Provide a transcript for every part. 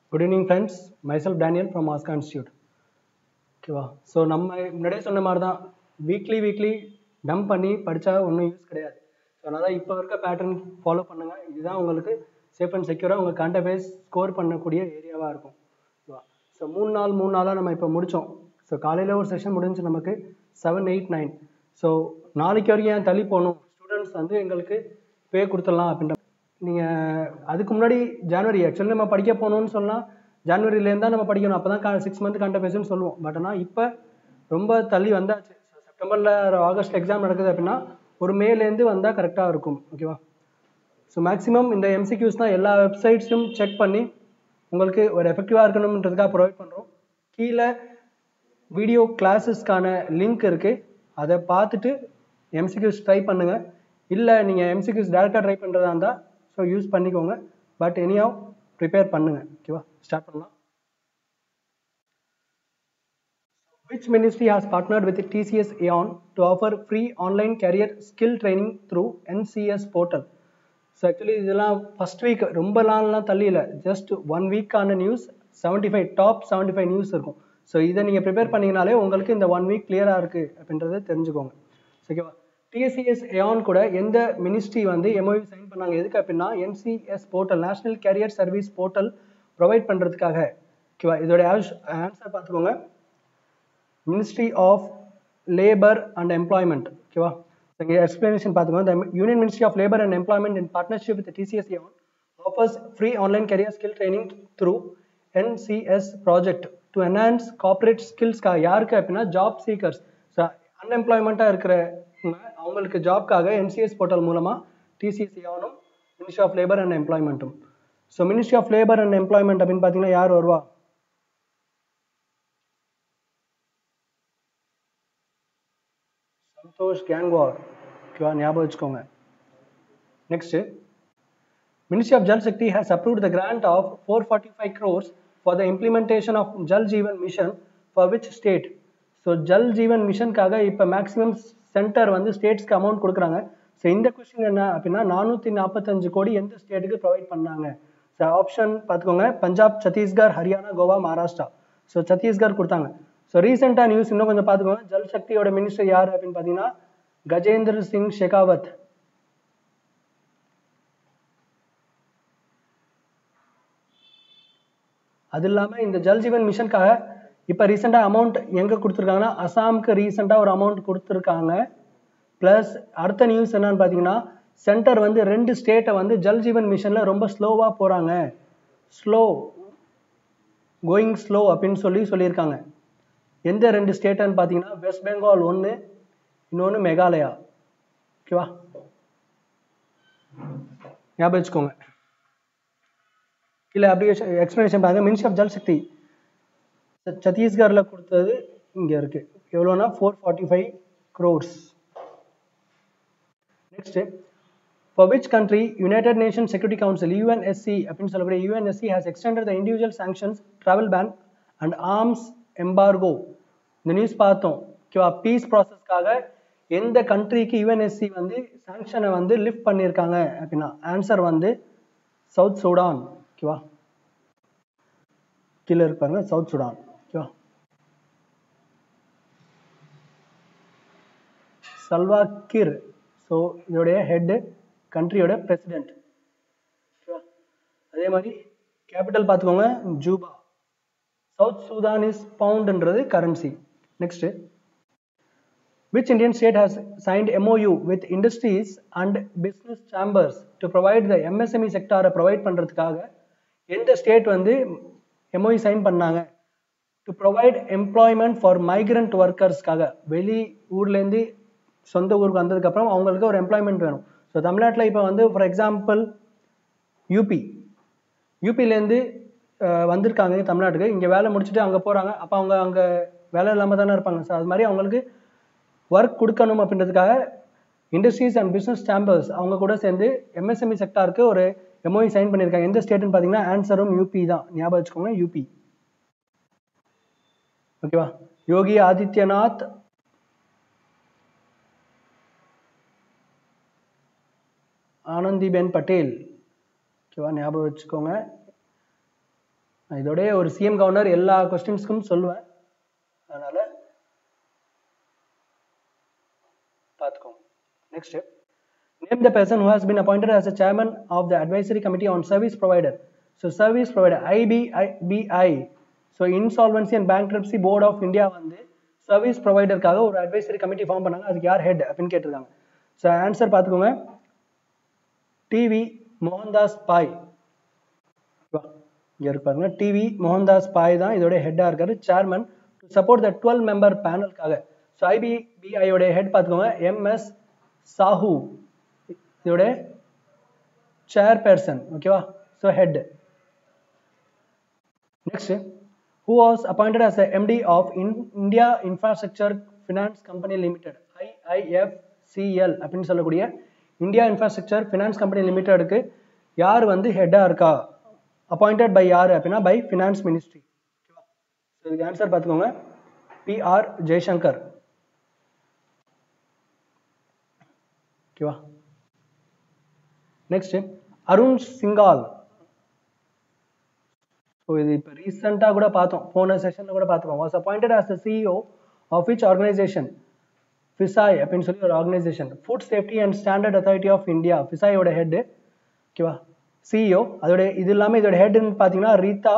Good evening friends myself Daniel from Aska institute ஓகேவா so நம்ம முன்னாடியே சொன்ன மாதிரி தான் வீக்லி வீக்லி டம்ப் பண்ணி படித்தா ஒன்றும் யூஸ் கிடையாது ஸோ அதனால் இப்போ இருக்க பேட்டர்ன் ஃபாலோ பண்ணுங்கள் இதுதான் உங்களுக்கு சேஃப் அண்ட் செக்யூராக உங்கள் கண்டபேஸ் ஸ்கோர் பண்ணக்கூடிய ஏரியாவாக இருக்கும் ஓகேவா ஸோ மூணு நாள் மூணு நாளாக நம்ம இப்போ முடித்தோம் ஸோ காலையில் ஒரு செஷன் முடிஞ்சு நமக்கு செவன் எயிட் நைன் ஸோ நாளைக்கு வரைக்கும் ஏன் தள்ளி போகணும் ஸ்டூடெண்ட்ஸ் வந்து எங்களுக்கு பே கொடுத்துடலாம் அப்படின்ற நீங்கள் அதுக்கு முன்னாடி ஜனவரி ஆக்சுவலி நம்ம படிக்க போகணும்னு சொன்னால் ஜனவரிலேருந்து தான் நம்ம படிக்கணும் அப்போ தான் சிக்ஸ் மந்த் கண்டபேஸ்னு சொல்லுவோம் பட் ஆனால் இப்போ ரொம்ப தள்ளி வந்தாச்சு செப்டம்பரில் ஆகஸ்ட் எக்ஸாம் நடக்குது அப்படின்னா ஒரு மேலேருந்து வந்தால் கரெக்டாக இருக்கும் ஓகேவா ஸோ மேக்ஸிமம் இந்த எம்சிக்யூஸ் தான் எல்லா வெப்சைட்ஸும் செக் பண்ணி உங்களுக்கு ஒரு எஃபெக்டிவாக இருக்கணுன்றதுக்காக ப்ரொவைட் பண்ணுறோம் கீழே வீடியோ கிளாஸஸ்க்கான லிங்க் இருக்குது அதை பார்த்துட்டு எம்சிக்யூஸ் ட்ரை பண்ணுங்கள் இல்லை நீங்கள் எம்சிக்யூஸ் டேரெக்டாக ட்ரை பண்ணுறதா இருந்தால் ஸோ யூஸ் பண்ணிக்கோங்க பட் எனியாவ் ப்ரிப்பேர் பண்ணுங்கள் ஓகேவா ஸ்டார்ட் பண்ணலாம் Which ministry has partnered with TCS Aon to offer free online career skill training through NCS portal? So actually இதெல்லாம் ஃபஸ்ட் வீக் ரொம்ப நாள்லாம் தள்ளி இல்லை ஜஸ்ட் ஒன் வீக்கான news seventy five top seventy five news இருக்கும் so இதை நீங்கள் prepare பண்ணிங்கனாலே உங்களுக்கு இந்த ஒன் வீக் கிளியராக இருக்குது அப்படின்றத தெரிஞ்சுக்கோங்க ஓகேவா டிஎஸ்சிஎஸ் ஏஆன் கூட எந்த மினிஸ்ட்ரி வந்து எம்ஓயு சைன் பண்ணாங்க எதுக்கு அப்படின்னா NCS portal national career service portal provide பண்ணுறதுக்காக ஓகேவா இதோட ஆன்சர் பார்த்துக்கோங்க ministry of labour and employment ஓகேவா இங்கே எக்ஸ்பிளனேஷன் பார்த்துக்கோங்க the union ministry of labour and employment in partnership with TCS iON offers free online career skill training through NCS project to enhance corporate skills கா யாருக்கு அப்படின்னா job seekers so அன்எம்ப்ளாய்மெண்ட்டாக இருக்கிறவங்க அவங்களுக்கு ஜாப்க்காக என்சிஎஸ் போர்ட்டல் மூலமாக TCS ஏஆனும் ministry of labour and எம்ப்ளாய்மெண்ட்டும் so ministry of labour and employment அப்படின்னு பார்த்தீங்கன்னா யார் வருவா சந்தோஷ் கேங்வார் ஓகேவா ஞாபகம் வச்சுக்கோங்க next Ministry of Jal Shakti has approved the grant of 445 crores for the implementation of Jal Jeevan Mission for which state? So Jal Jeevan மிஷனுக்காக இப்போ மேக்ஸிமம் சென்டர் வந்து ஸ்டேட்ஸ்க்கு அமௌண்ட் கொடுக்குறாங்க ஸோ இந்த கொஸ்டின் என்ன அப்படின்னா நானூற்றி நாற்பத்தஞ்சு கோடி எந்த ஸ்டேட்டுக்கு ப்ரொவைட் பண்ணாங்க ஸோ ஆப்ஷன் பார்த்துக்கோங்க பஞ்சாப் சத்தீஸ்கர் ஹரியானா கோவா மகாராஷ்டிரா ஸோ சத்தீஸ்கர் கொடுத்தாங்க ஸோ ரீசெண்டாக நியூஸ் இன்னும் கொஞ்சம் பார்த்துக்கோங்க ஜல் சக்தியோட மினிஸ்டர் யார் அப்படின்னு பார்த்தீங்கன்னா கஜேந்திர சிங் ஷெகாவத் அது இல்லாமல் இந்த ஜல் ஜீவன் மிஷனுக்காக இப்போ ரீசெண்டாக அமௌண்ட் எங்கே கொடுத்துருக்காங்கன்னா அசாமுக்கு ரீசெண்டாக ஒரு அமௌண்ட் கொடுத்துருக்காங்க ப்ளஸ் அடுத்த நியூஸ் என்னன்னு பார்த்தீங்கன்னா சென்டர் வந்து ரெண்டு ஸ்டேட்டை வந்து ஜல் ஜீவன் மிஷனில் ரொம்ப ஸ்லோவாக போகிறாங்க ஸ்லோ கோயிங் ஸ்லோ அப்படின்னு சொல்லி சொல்லியிருக்காங்க எந்த ரெண்டு ஸ்டேட்டுன்னு பார்த்தீங்கன்னா வெஸ்ட் பெங்கால் ஒன்று இன்னொன்று மேகாலயா ஓகேவா ஞாபகம் வச்சுக்கோங்க இல்லை அப்படியே எக்ஸ்ப்ளனேஷன் பாருங்க மினிஸ்ட்ரி ஆஃப் ஜல் சக்தி சத்தீஸ்கரில் கொடுத்தது இங்கே இருக்குது எவ்வளோனா four forty five crores next for which country united nation security council UNSC அப்படின்னு சொல்லக்கூடிய UNSC has extended the individual sanctions travel ban and arms embargo இந்த நியூஸ் பார்த்தோம் ஓகேவா பீஸ் ப்ராசஸ்க்காக எந்த கண்ட்ரிக்கு யுஎன்எஸ்சி வந்து சாங்ஷனை வந்து லிஃப்ட் பண்ணியிருக்காங்க அப்படின்னா ஆன்சர் வந்து சவுத் சூடான் ஓகேவா கீழே இருப்பாங்க சவுத் சுடான் ஓகேவா சல்வா கிர் ஸோ இதோடைய ஹெட்டு கண்ட்ரியோட பிரசிடென்ட் ஓகேவா அதே மாதிரி கேபிட்டல் பார்த்துக்கோங்க ஜூபா சவுத் சூதான் இஸ் பவுண்டுன்றது currency next Which Indian state has signed MOU with industries and business chambers to provide the MSME sector provide பண்ணுறதுக்காக எந்த ஸ்டேட் வந்து MOU சைன் பண்ணாங்க to provide employment for migrant ஒர்க்கர்ஸ்க்காக வெளி ஊர்லேருந்து சொந்த ஊருக்கு வந்ததுக்கப்புறம் அவங்களுக்கு ஒரு எம்ப்ளாய்மெண்ட் வேணும் ஸோ தமிழ்நாட்டில் இப்போ வந்து ஃபார் எக்ஸாம்பிள் யூபி யூபிலேருந்து வந்திருக்காங்க தமிழ்நாட்டுக்கு இங்கே வேலை முடிச்சுட்டு அங்கே போகிறாங்க அப்போ அவங்க அங்கே வேலை இல்லாமல் தானே இருப்பாங்க ஸோ அது மாதிரி அவங்களுக்கு ஒர்க் கொடுக்கணும் அப்படின்றதுக்காக இண்டஸ்ட்ரீஸ் அண்ட் பிஸ்னஸ் சாம்பர்ஸ் அவங்க கூட சேர்ந்து எம்எஸ்எம்இ செக்டாருக்கு ஒரு எம்ஓஇ சைன் பண்ணியிருக்காங்க எந்த ஸ்டேட்னு பார்த்தீங்கன்னா ஆன்சரும் யூபி தான் ஞாபகம் வச்சுக்கோங்க யூபி ஓகேவா யோகி ஆதித்யநாத் ஆனந்திபென் பட்டேல் ஓகேவா ஞாபகம் வச்சுக்கோங்க நான் இதோடய ஒரு சிஎம் கவர்னர் எல்லா கொஸ்டின்ஸ்க்கும் சொல்லுவேன் அதனால பார்த்துக்கோங்க next name the person who has been appointed as a chairman of the advisory committee on service provider so service provider IBI so insolvency and bankruptcy board of india வந்து service ப்ரொவைடருக்காக ஒரு advisory committee form பண்ணாங்க அதுக்கு யார் head அப்படின்னு கேட்டிருக்காங்க so answer பார்த்துக்கோங்க TV Mohandas Pai இங்கே இருப்பாருங்க டிவி மோகன்தாஸ் பாய் தான் இதோட ஹெட்டாக இருக்காரு chairman to support the twelve member பேனலுக்காக ஸோ ஐபிபிஐயோட ஹெட் பார்த்துக்கோங்க எம்எஸ் சாஹூ இதோட சேர்பர்சன் ஓகேவா so head next who was appointed as the MD of In India Infrastructure Finance Company Limited IIFCL அப்படின்னு சொல்லக்கூடிய இந்தியா இன்ஃப்ராஸ்ட்ரக்சர் ஃபினான்ஸ் கம்பெனி லிமிடெடுக்கு யார் வந்து ஹெட்டாக இருக்கா அப்பாயிண்டட் பை யார் அப்படின்னா பை ஃபினான்ஸ் மினிஸ்ட்ரி ஓகேவா ஸோ இதுக்கு ஆன்சர் பார்த்துக்கோங்க பிஆர் ஜெய்சங்கர் ஓகேவா நெக்ஸ்ட் அருண் சிங்கால் ஸோ இது இப்போ ரீசெண்டாக கூட பார்த்தோம் போன செஷனில் கூட பார்த்துருவோம் was appointed as the CEO of which organisation FSSAI அப்படின்னு சொல்லி ஒரு organisation food safety and standard authority of India ஃபிசாயோட ஹெட்டு ஓகேவா சிஇஓ அதோட இது இல்லாமல் இதோட ஹெட்னு பார்த்தீங்கன்னா ரீதா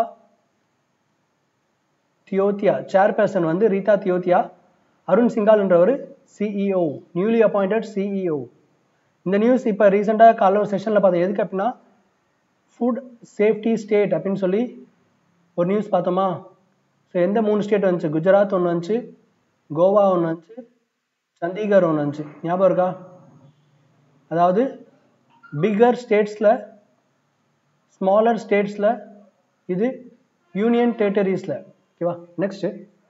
தியோத்தியா சேர்பர்சன் வந்து ரீதா தியோத்தியா அருண் சிங்கால்ன்றவர் சிஇஓ நியூலி அப்பாயிண்டட் சிஇஓ இந்த நியூஸ் இப்போ ரீசெண்டாக காலைல ஒரு செஷனில் பார்த்தோம் எதுக்கு அப்படின்னா ஃபுட் சேஃப்டி ஸ்டேட் அப்படின்னு சொல்லி ஒரு நியூஸ் பார்த்தோமா ஸோ எந்த மூணு ஸ்டேட் வந்துச்சு குஜராத் ஒன்று வந்துச்சு கோவா ஒன்று வந்துச்சு சண்டிகர் ஒன்று வந்துச்சு ஞாபகம் இருக்கா அதாவது பிக்கர் ஸ்டேட்ஸில் ஸ்மாலர் ஸ்டேட்ஸில் இது யூனியன் டெரிட்டரிஸில் ஓகேவா next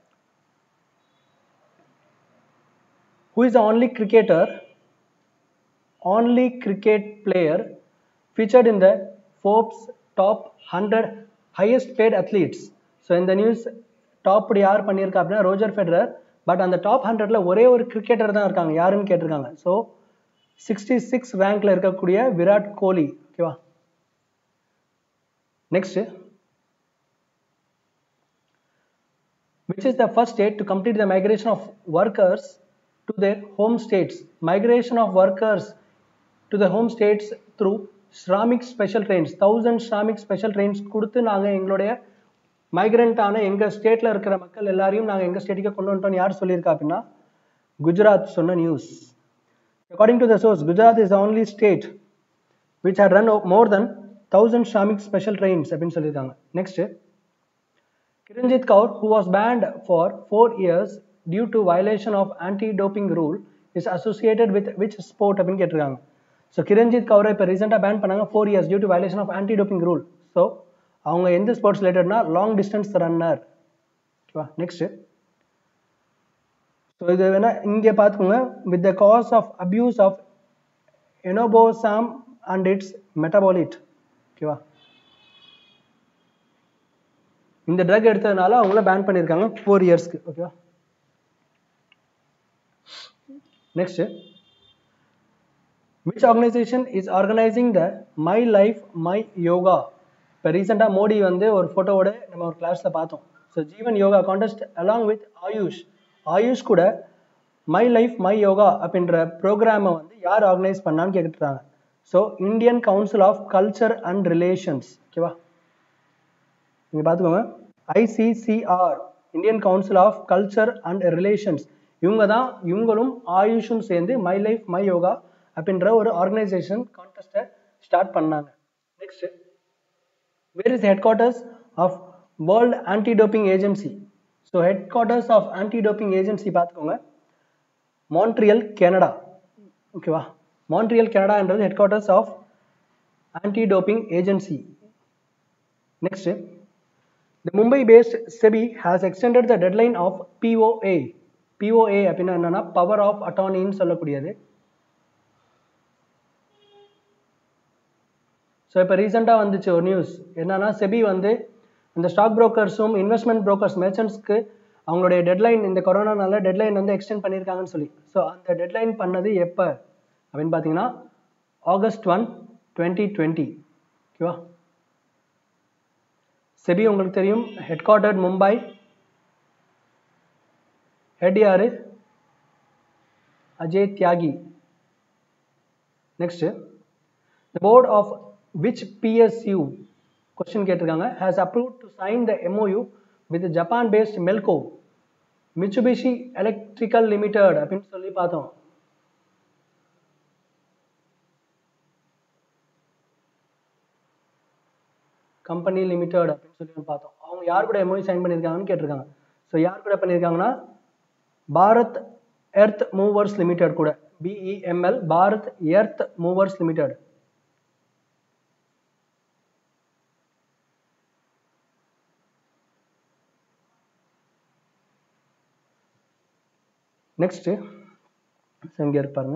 who is the only cricketer only cricket player featured in the Forbes top 100 highest paid athletes so இந்த நியூஸ் டாப் யார் பண்ணியிருக்கா அப்படின்னா ரோஜர் ஃபெடரர் பட் அந்த டாப் ஹண்ட்ரட்ல ஒரே ஒரு கிரிக்கெட்டர் தான் இருக்காங்க யாருன்னு கேட்டிருக்காங்க ஸோ சிக்ஸ்டி சிக்ஸ் ரேங்க்ல இருக்கக்கூடிய விராட் கோலி ஓகேவா next which is the first state to complete the migration of workers to their home states migration of workers to the home states through Shramik special trains thousand Shramik special trains கொடுத்து நாங்கள் எங்களுடைய மைக்ரண்டான எங்கள் ஸ்டேட்டில் இருக்கிற மக்கள் எல்லாரையும் நாங்கள் எங்கள் ஸ்டேட்டுக்கு கொண்டு வந்துட்டோம் யார் சொல்லியிருக்கா அப்படின்னா குஜராத் சொன்ன news according to the source Gujarat is only state which had run more than thousand Shramik special trains அப்படின்னு சொல்லியிருக்காங்க next Kiranjit Kaur, who was banned for four years due to violation of anti-doping rule, is associated with which sport அப்படின்னு கேட்டிருக்காங்க so Kiranjit கவுரை இப்போ ரீசெண்டாக ban பண்ணாங்க four years due to violation of anti doping rule so அவங்க எந்த sports ரிலேட்டட்னா long distance runner ஓகேவா next so இது வேணா இங்கே பார்த்துக்கோங்க with the cause of abuse of enobosarm and its metabolite ஓகேவா இந்த ட்ரக் எடுத்ததுனால அவங்கள பேன் பண்ணியிருக்காங்க ஃபோர் இயர்ஸ்க்கு ஓகேவா next which organisation is organising the my life my yoga இப்போ ரீசெண்டாக மோடி வந்து ஒரு ஃபோட்டோவோட நம்ம ஒரு கிளாஸில் பார்த்தோம் so Jeevan yoga contest along with Ayush Ayush கூட மை லைஃப் மை யோகா அப்படின்ற ப்ரோக்ராமை வந்து யார் ஆர்கனைஸ் பண்ணான்னு கேட்டுறாங்க so Indian council of culture and relations ஓகேவா நீங்கள் பார்த்துக்கோங்க ICCR Indian council of culture and relations இவங்க தான் இவங்களும் ஆயுஷும் சேர்ந்து மை லைஃப் மை யோகா அப்படின்ற ஒரு ஆர்கனைசேஷன் கான்டெஸ்ட்டை ஸ்டார்ட் பண்ணாங்க next where is headquarters of world anti doping agency so headquarters of anti doping agency பார்த்துக்கோங்க மான்ட்ரியல் கனடா ஓகேவா மான்ட்ரியல் கனடான்றது headquarters of anti doping agency next The Mumbai-based SEBI has extended the deadline of POA. POA அப்படின்னா என்னன்னா power of அட்டார்னின்னு சொல்லக்கூடியது so இப்போ ரீசெண்டாக வந்துச்சு ஒரு நியூஸ் என்னன்னா செபி வந்து இந்த ஸ்டாக் புரோக்கர்ஸும் இன்வெஸ்ட்மெண்ட் புரோக்கர்ஸ் மெர்ச்சன்ட்ஸ்க்கு அவங்களுடைய டெட்லைன் இந்த கொரோனானால டெட்லைன் வந்து எக்ஸ்டெண்ட் பண்ணியிருக்காங்கன்னு சொல்லி ஸோ அந்த டெட்லைன் பண்ணது எப்போ அப்படின்னு பார்த்தீங்கன்னா ஆகஸ்ட் ஒன் டுவெண்ட்டி டுவெண்ட்டி ஓகேவா செபி உங்களுக்கு தெரியும் ஹெட் குவார்ட்டர்ட் மும்பை ஹெட் யாரு Ajay Tyagi next the board of which PSU question கேட்டிருக்காங்க has approve to sign the MOU with Japan based Melco Mitsubishi electrical limited அப்படின்னு சொல்லி பார்த்தோம் கம்பெனி லிமிடெட் அப்படின்னு சொல்லி பார்த்தோம் அவங்க யார் கூட எம்ஓயு சைன் பண்ணியிருக்காங்கன்னு கேட்டிருக்காங்க ஸோ யார் கூட பண்ணியிருக்காங்கன்னா பாரத் எர்த் மூவர்ஸ் லிமிடெட் கூட BEML Bharat earth movers limited next இங்கே இருப்பாருங்க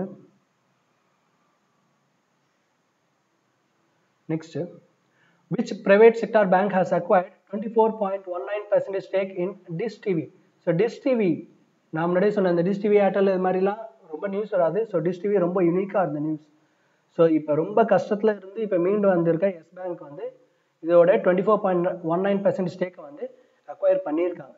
next which private sector bank has acquired 24.19% stake in Dish TV so Dish TV நான் முன்னாடியே சொன்ன இந்த டிஷ் டிவி ஏர்டெல் இது மாதிரிலாம் ரொம்ப நியூஸ் வராது ஸோ டிஷ் டிவி ரொம்ப யூனிக்காக இருந்த நியூஸ் ஸோ இப்போ ரொம்ப கஷ்டத்தில் இருந்து இப்போ மீண்டு வந்திருக்க எஸ் பேங்க் வந்து இதோட twenty four point one nine percent ஸ்டேக்கை வந்து அக்வயர் பண்ணியிருக்காங்க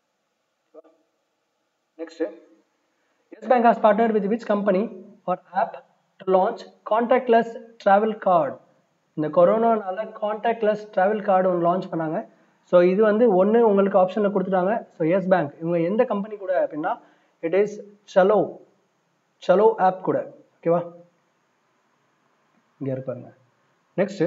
next Yes Bank has partner with which company for app to launch contactless travel card இந்த கொரோனானால கான்டாக்ட்லெஸ் ட்ராவல் கார்டு ஒன்று லான்ச் பண்ணாங்க ஸோ இது வந்து ஒன்று உங்களுக்கு ஆப்ஷனில் கொடுத்துட்டாங்க ஸோ எஸ் பேங்க் இவங்க எந்த கம்பெனி கூட அப்படின்னா it is Chalo Chalo app கூட ஓகேவா இங்கே இருப்பாருங்க next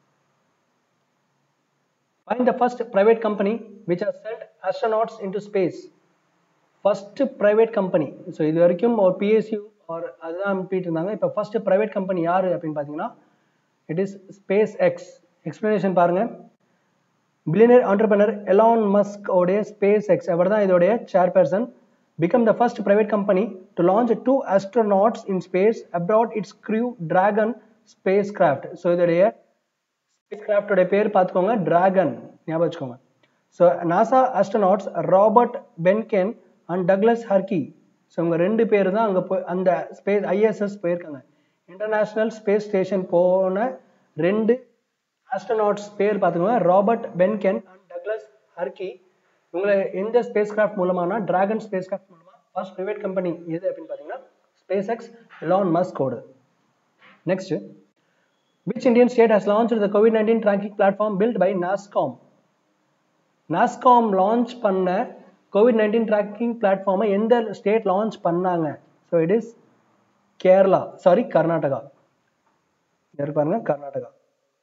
find the first private company which are sent astronauts into space first private company so இது வரைக்கும் ஒரு பிஎஸ்யூ ஒரு அதுதான் அனுப்பிட்டு இருந்தாங்க இப்போ ஃபர்ஸ்ட் ப்ரைவேட் கம்பெனி யார் அப்படின்னு பார்த்தீங்கன்னா it is SpaceX explanation பாருங்க பில்லியனர் ஆண்டர்பனர் எலான் மஸ்க் உடைய ஸ்பேஸ் எக்ஸ் அவர் தான் இதோடைய chairperson become the first private company to launch two astronauts in space aboard its crew Dragon spacecraft so இதோடைய ஸ்பேஸ் கிராஃப்டோட பேர் பார்த்துக்கோங்க டிராகன் ஞாபகம் வச்சுக்கோங்க so NASA astronauts Robert Behnken and Douglas Hurley so இவங்க ரெண்டு பேர் தான் அங்கே போய் அந்த ஸ்பேஸ் ஐஎஸ்எஸ் போயிருக்காங்க இன்டர்நேஷ்னல் ஸ்பேஸ் ஸ்டேஷன் போன ரெண்டு ஆஸ்ட்ரோநாட்ஸ் பேர் பார்த்துக்கோங்க Robert Behnken and Douglas Hurley இவங்களை எந்த ஸ்பேஸ் கிராஃப்ட் மூலமானா டிராகன் ஸ்பேஸ் கிராஃப்ட் மூலமா ஃபர்ஸ்ட் ப்ரைவேட் கம்பெனி எது அப்படின்னு பார்த்தீங்கன்னா ஸ்பேஸ் எக்ஸ் எலான் மஸ்கோடு next which Indian state has launch the COVID nineteen tracking platform built by NASSCOM NASSCOM launch பண்ண கோவிட் நைன்டீன் ட்ராக்கிங் பிளாட்ஃபார்மை எந்த ஸ்டேட் லான்ச் பண்ணாங்க so it is Kerala sorry Karnataka யார் பாருங்க கர்நாடகா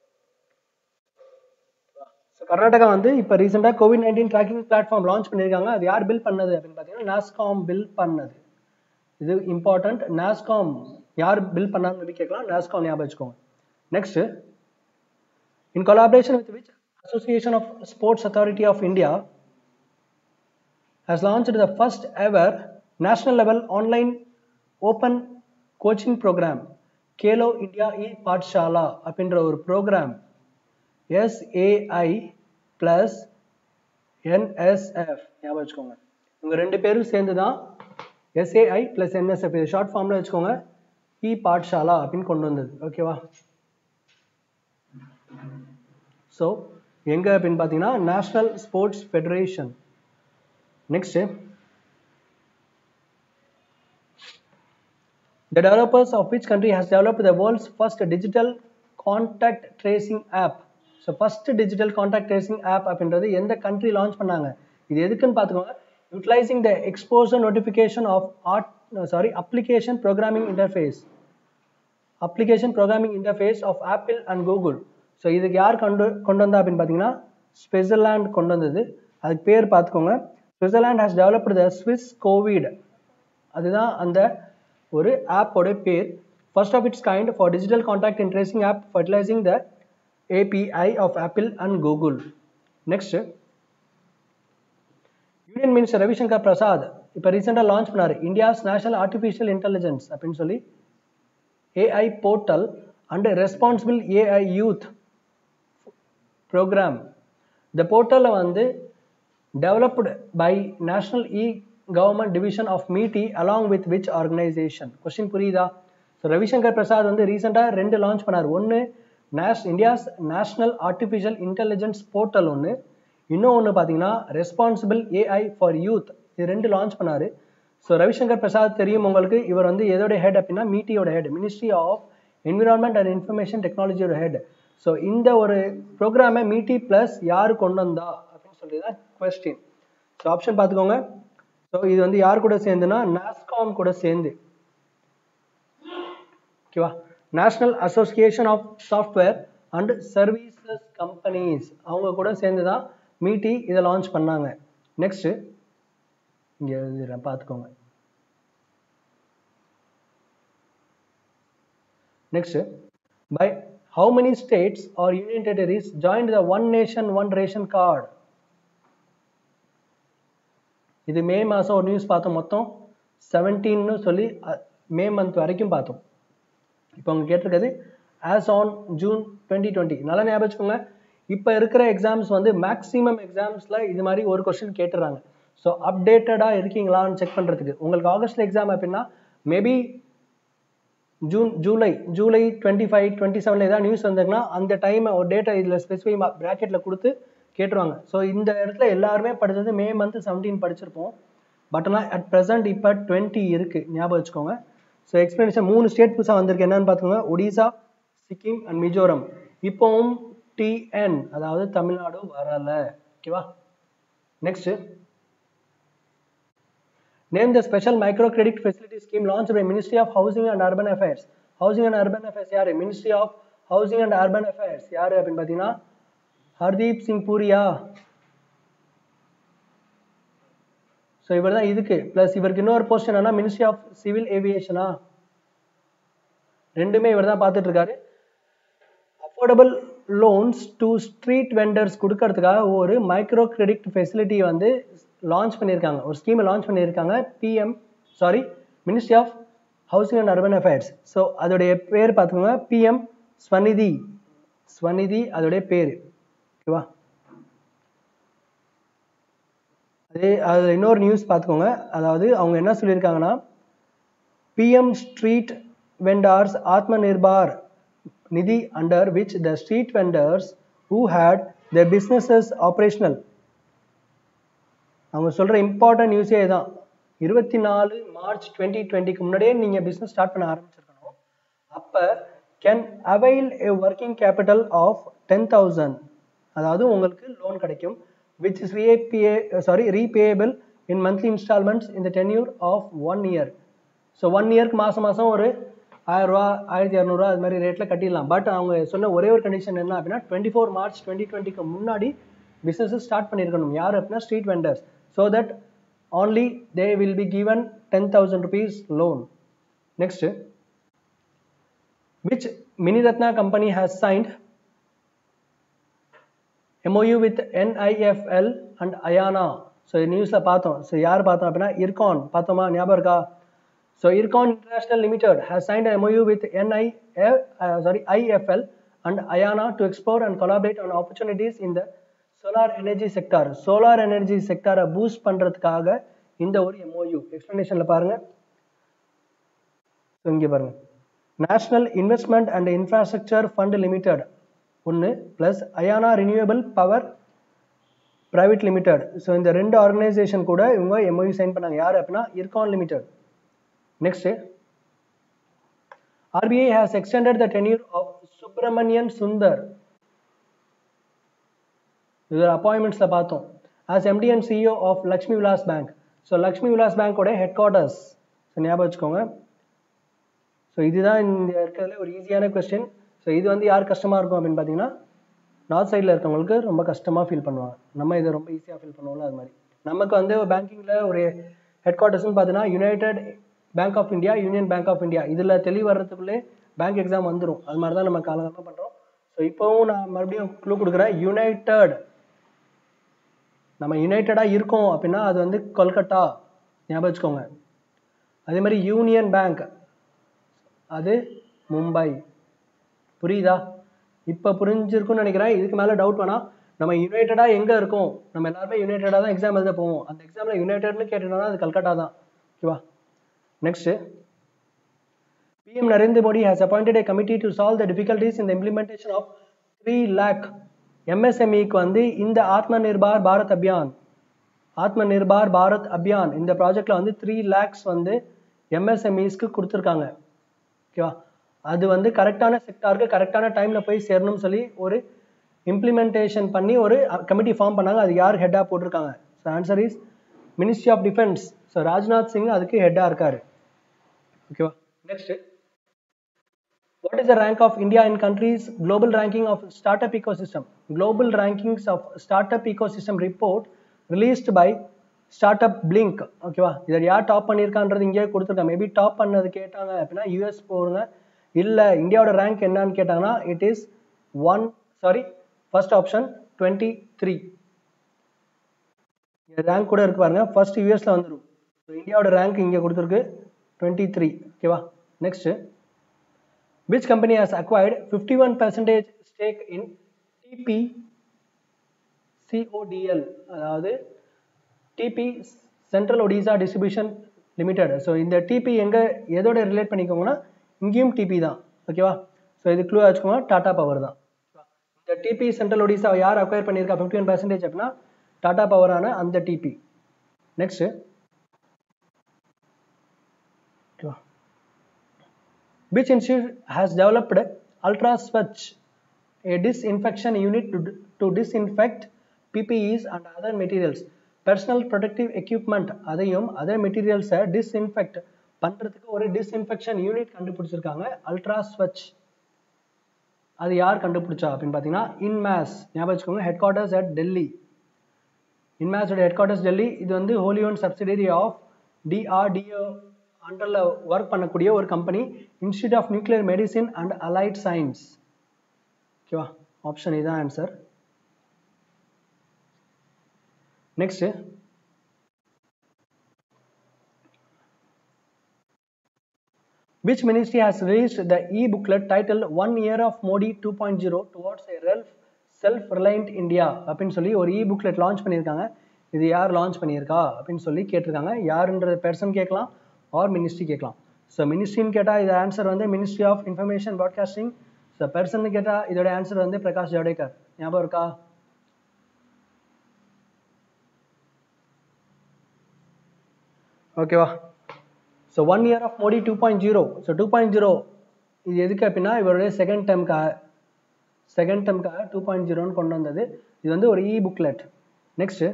கர்நாடகா வந்து இப்போ ரீசெண்டாக COVID nineteen tracking platform launch பண்ணியிருக்காங்க அது யார் பில் பண்ணது அப்படின்னு பார்த்தீங்கன்னா நாஸ்காம் பில் பண்ணது இது இம்பார்ட்டன்ட் நாஸ்காம் யார் பில் பண்ணாங்கன்னு சொல்லி கேட்கலாம் நாஸ்காம் ஞாபகம் வச்சுக்கோங்க next in collaboration with which association of sports authority of India has launched the first ever national level online open coaching program Khelo India e Pathshala அப்படின்ற ஒரு ப்ரோக்ராம் எஸ்ஏஐ ப்ளஸ் என்எஸ்எஃப் ஞாபகம் வச்சுக்கோங்க இவங்க ரெண்டு பேரும் சேர்ந்து தான் எஸ்ஏஐ ப்ளஸ் என்எஸ்எஃப் இது ஷார்ட் ஃபார்மில் வச்சுக்கோங்க இ பாட்ஷாலா அப்படின்னு கொண்டு வந்தது ஓகேவா ஸோ எங்கே அப்படின்னு பார்த்தீங்கன்னா national sports federation next The developers of which country has developed the world's first digital contact tracing app? So first digital contact tracing app அப்படின்றது எந்த கண்ட்ரி லான்ச் பண்ணாங்க இது எதுக்குன்னு பார்த்துக்கோங்க utilising the exposure notification of art sorry application programming interface application programming interface of Apple and Google so இதுக்கு யார் கொண்டு கொண்டு வந்தா அப்படின்னு பார்த்தீங்கன்னா ஸ்விட்சர்லாண்ட் கொண்டு வந்தது அதுக்கு பேர் பார்த்துக்கோங்க Switzerland has developed the Swiss COVID அதுதான் அந்த ஒரு ஆப்போட பேர் first of its kind for digital contact and tracing app fertilising the API of Apple and Google next union minister Ravishankar Prasad இப்போ ரீசெண்டாக லான்ச் பண்ணார் இந்தியாஸ் நேஷனல் ஆர்டிஃபிஷியல் இன்டெலிஜென்ஸ் அப்படின்னு சொல்லி AI portal and responsible AI youth program இந்த போர்ட்டலில் வந்து developed by national e government division of MeitY along with which organisation question புரியுதா so Ravishankar Prasad வந்து ரீசெண்டாக ரெண்டு லான்ச் பண்ணார் ஒன்று நேஷ் India's national artificial intelligence portal ஒன்று இன்னும் ஒன்று பார்த்தீங்கன்னா ரெஸ்பான்சிபிள் ஏஐ ஃபார் யூத் இது ரெண்டு லான்ச் பண்ணாரு ஸோ ரவிசங்கர் பிரசாத் தெரியும் உங்களுக்கு இவர் வந்து எதோட ஹெட் அப்படின்னா மீட்டியோட head ministry of environment and information டெக்னாலஜியோட ஹெட் ஸோ இந்த ஒரு ப்ரோக்ராமை மீட்டி ப்ளஸ் யார் கொண்டு வந்தா அப்படின்னு சொல்லி தான் கொஸ்டின் ஸோ ஆப்ஷன் பார்த்துக்கோங்க ஸோ இது வந்து யார் கூட சேர்ந்துன்னா நாஸ்காம் கூட சேர்ந்து ஓகேவா national association of software and services companies அவங்க கூட சேர்ந்து தான் மீட்டி இதை லான்ச் பண்ணாங்க நெக்ஸ்ட் இங்கே எழுதிடுறேன் பார்த்துக்கோங்க next by how many states are union territories joined the one nation one ration card இது மே மாதம் ஒரு நியூஸ் பார்த்தோம் மொத்தம் செவன்டீன்னு சொல்லி அ- மே மந்த் வரைக்கும் பார்த்தோம் இப்போ அவங்க கேட்டிருக்கிறது as on June twenty twenty நல்லா ஞாபகம் வச்சுக்கோங்க இப்போ இருக்கிற எக்ஸாம்ஸ் வந்து மேக்ஸிமம் எக்ஸாம்ஸில் இது மாதிரி ஒரு கொஸ்டின் கேட்டுறாங்க ஸோ அப்டேட்டடாக இருக்கீங்களான்னு செக் பண்ணுறதுக்கு உங்களுக்கு ஆகஸ்ட்ல எக்ஸாம் அப்படின்னா maybe June July July twenty five twenty செவனில் ஏதாவது நியூஸ் வந்தாங்கன்னா அந்த டைமை ஒரு டேட்டா இதில் ஸ்பெசிஃபை ப்ராக்கெட்டில் கொடுத்து கேட்டுருவாங்க ஸோ இந்த இடத்துல எல்லாருமே படிச்சது மே மந்த் செவன்டீன் படிச்சிருப்போம் பட் ஆனால் அட் ப்ரெசென்ட் இப்போ டுவெண்ட்டி இருக்குது ஞாபகம் வச்சுக்கோங்க ஸோ எக்ஸ்பிளனேஷன் மூணு ஸ்டேட் புதுசாக வந்திருக்கு என்னன்னு பார்த்துக்கோங்க ஒடிசா சிக்கிம் அண்ட் மிஜோரம் இப்போவும் டிஎன் அதாவது தமிழ்நாடு வரலை ஓகேவா next Name the special microcredit facility scheme launched by Ministry of Housing and Urban Affairs. Housing and Urban Affairs யாரு Ministry of Housing and Urban Affairs யாரு அப்படின்னு பார்த்தீங்கன்னா ஹர்தீப் சிங் பூரியா ஸோ இவர் தான் இதுக்கு ப்ளஸ் இவருக்கு இன்னொரு போஸ்ட் என்னன்னா மினிஸ்ட்ரி ஆஃப் சிவில் ஏவியேஷனா ரெண்டுமே இவர் தான் பார்த்துட்டு இருக்காரு affordable loans to street vendors கொடுக்கறதுக்காக ஒரு மைக்ரோ கிரெடிட் ஃபெசிலிட்டி வந்து லான்ச் பண்ணியிருக்காங்க ஒரு ஸ்கீமை லான்ச் பண்ணியிருக்காங்க PM sorry ministry of housing and urban affairs so அதோடைய பேர் பார்த்துக்கோங்க பிஎம் ஸ்வநிதி ஸ்வநிதி அதோடைய பேர் ஓகேவா அதே அது இன்னொரு நியூஸ் பார்த்துக்கோங்க அதாவது அவங்க என்ன சொல்லியிருக்காங்கன்னா PM Street Vendors Atmanirbhar Nidhi under which the street vendors who had their businesses operational அவங்க சொல்ற இம்பார்ட்டன்ட் நியூஸே தான் இருபத்தி நாலு மார்ச் டுவெண்ட்டி டுவெண்ட்டிக்கு முன்னாடியே நீங்க பிசினஸ் ஸ்டார்ட் பண்ண ஆரம்பிச்சிருக்கணும் அப்ப can avail a working capital of ten thousand அதாவது உங்களுக்கு லோன் கிடைக்கும் which is repay sorry repayable in monthly instalments இந்த tenure of one year so one இயர்க்கு மாதம் மாதம் ஒரு ஆயிரரூவா ஆயிரத்தி இரநூறுவா அது மாதிரி ரேட்டில் கட்டிடலாம் பட் அவங்க சொன்ன ஒரே ஒரு கண்டிஷன் என்ன அப்படின்னா டுவெண்ட்டி ஃபோர் மார்ச் டுவெண்ட்டி டுவெண்ட்டிக்கு முன்னாடி பிஸ்னஸஸ் ஸ்டார்ட் பண்ணியிருக்கணும் யார் அப்படின்னா street vendors so that only they will be given 10000 rupees loan next which miniratna company has signed MOU with NIFL and Ayana so நியூஸில் பார்த்தோம் ஸோ யார் பார்த்தோம் அப்படின்னா இர்கான் பார்த்தோமா ஞாபகம் இருக்கா so IRCON international limited has signed MOU with NI sorry IFL and Ayana to explore and collaborate on opportunities in the solar energy sector solar energy செக்டாரை boost பண்ணுறதுக்காக இந்த ஒரு எம்ஓயு எக்ஸ்பிளனேஷனில் பாருங்க So, இங்கே பாருங்க national investment and infrastructure fund limited ஒன்று plus Ayana renewable power private limited so இந்த ரெண்டு ஆர்கனைசேஷன் கூட இவங்க எம்ஓயு சைன் பண்ணாங்க யார் அப்படின்னா IRCON limited next RBI has extended the tenure of Subramanian Sundar இது அப்பாயின்மெண்ட்ஸில் பார்த்தோம் as MD and CEO of Lakshmi Vilas bank so Lakshmi Vilas பேங்கோட ஹெட் குவார்ட்டர்ஸ் ஸோ ஞாபகம் வச்சுக்கோங்க ஸோ இதுதான் இந்த இருக்கிறதுல ஒரு ஈஸியான கொஸ்டின் ஸோ இது வந்து யார் கஷ்டமாக இருக்கும் அப்படின்னு பார்த்தீங்கன்னா நார்த் சைடில் இருக்கவங்களுக்கு ரொம்ப கஷ்டமாக ஃபீல் பண்ணுவாங்க நம்ம இதை ரொம்ப ஈஸியாக ஃபீல் பண்ணுவோம்ல அது மாதிரி நமக்கு வந்து பேங்கிங்கில் ஒரு ஹெட் குவார்ட்டர்ஸ்னு பார்த்தீங்கன்னா united bank of India union bank of India இதில் தெளிவு வர்றதுக்குள்ளே பேங்க் எக்ஸாம் வந்துடும் அது மாதிரி தான் நம்ம காலகாலமாக பண்ணுறோம் ஸோ இப்போவும் நான் மறுபடியும் க்ளூ கொடுக்குறேன் யுனைடெட் நம்ம யுனைட்டடாக இருக்கோம் அப்படின்னா அது வந்து கொல்கட்டா ஞாபகம் வச்சுக்கோங்க அதே மாதிரி யூனியன் பேங்க் அது மும்பை புரியுதா இப்போ புரிஞ்சிருக்கும்னு நினைக்கிறேன் இதுக்கு மேலே டவுட் வேணாம் நம்ம யுனைட்டடாக எங்கே இருக்கோம் நம்ம எல்லாருமே யுனைட்டடாக தான் எக்ஸாம் எழுத போவோம் அந்த எக்ஸாமில் யுனைட்டட்னு கேட்டோம்னா அது கல்கட்டா தான் ஓகேவா next PM Narendra Modi has appointed a committee to solve the difficulties in the implementation of 3 lakh MSME க்கு வந்து இந்த ஆத்ம நிர்பார் பாரத் அபியான் ஆத்ம நிர்பார் பாரத் அபியான் இந்த ப்ராஜெக்ட்ல வந்து த்ரீ லேக்ஸ் வந்து எம்எஸ்எம்இஸ்க்கு கொடுத்துருக்காங்க ஓகேவா அது வந்து கரெக்டான செக்டாருக்கு கரெக்டான டைம்ல போய் சேரணும்னு சொல்லி ஒரு இம்ப்ளிமெண்டேஷன் பண்ணி ஒரு கமிட்டி ஃபார்ம் பண்ணாங்க அது யார் ஹெட்டாக போட்டிருக்காங்க so answer is ministry of defence so Rajnath Singh அதுக்கு ஹெட்டாக இருக்காரு ஓகேவா next What is the rank of India in countries global ranking of startup ecosystem? Global rankings of startup ecosystem report released by startup blink ஓகேவா இதை யார் top பண்ணியிருக்கான்றது இங்கேயே கொடுத்துருக்காங்க maybe top பண்ணது கேட்டாங்க அப்படின்னா யூஎஸ் போடுங்க இல்லை இந்தியாவோட ரேங்க் என்னன்னு கேட்டாங்கன்னா it is one sorry first option twenty three rank கூட இருக்கு பாருங்க ஃபர்ஸ்ட் யூஎஸ்ல வந்துடும் ஸோ இந்தியாவோட ரேங்க் இங்கே கொடுத்துருக்கு டுவெண்ட்டி த்ரீ ஓகேவா next which company has acquired 51 percentage stake in TP CODL அதாவது TP central Odisha distribution limited so இந்த டிபி எங்கே எதோட ரிலேட் பண்ணிக்கோங்கன்னா இங்கேயும் டிபி தான் ஓகேவா ஸோ இது க்ளூ வச்சுக்கோங்க டாடா பவர் தான் இந்த டிபி சென்ட்ரல் ஒடிசா யார் அக்வயர் பண்ணியிருக்கா ஃபிஃப்டி ஒன் பர்சன்டேஜ் அப்படின்னா டாடா பவரான அந்த டிபி நெக்ஸ்ட் ஓகேவா which institute has developed ultra switch a disinfection unit to, to disinfect ppes and other materials personal protective equipment அதையும் அதர் மெட்டீரியல்ஸை டிஸ்இன்ஃபெக்ட் பண்ணுறதுக்கு ஒரு டிஸ்இன்ஃபெக்ஷன் யூனிட் கண்டுபிடிச்சிருக்காங்க அல்ட்ரா ஸ்வச் அது யார் கண்டுபிடிச்சா அப்படின்னு பார்த்தீங்கன்னா இன்மேஸ் ஞாபகம் வச்சுக்கோங்க ஹெட் குவார்ட்டர்ஸ் அட் டெல்லி இன்மேஸோட ஹெட் குவார்ட்டர்ஸ் டெல்லி இது வந்து wholly owned subsidiary of DRDO அண்டரில் ஒர்க் பண்ணக்கூடிய ஒரு company institute of nuclear medicine and allied science ஓகேவா ஆப்ஷன் இதுதான் answer next Which ministry has released the e-booklet titled One Year of Modi 2.0 Towards a Self Self-Reliant India அப்படின்னு சொல்லி ஒரு e booklet launch பண்ணியிருக்காங்க இது யார் லான்ச் பண்ணியிருக்கா அப்படின்னு சொல்லி கேட்டிருக்காங்க யாருன்ற பெர்சன் கேட்கலாம் ஆர் மினிஸ்ட்ரி கேட்கலாம் ஸோ மினிஸ்ட்ரின்னு கேட்டால் இது ஆன்சர் வந்து ministry of information broadcasting so person கேட்டால் இதோட ஆன்சர் வந்து பிரகாஷ் ஜவடேகர் ஞாபகம் இருக்கா ஓகேவா so one year of Modi two point zero so two point zero இது எதுக்கு அப்படின்னா இவருடைய செகண்ட் டைமுக்காக செகண்ட் டைமுக்காக டூ பாயிண்ட் ஜீரோன்னு கொண்டு வந்தது இது வந்து ஒரு e booklet next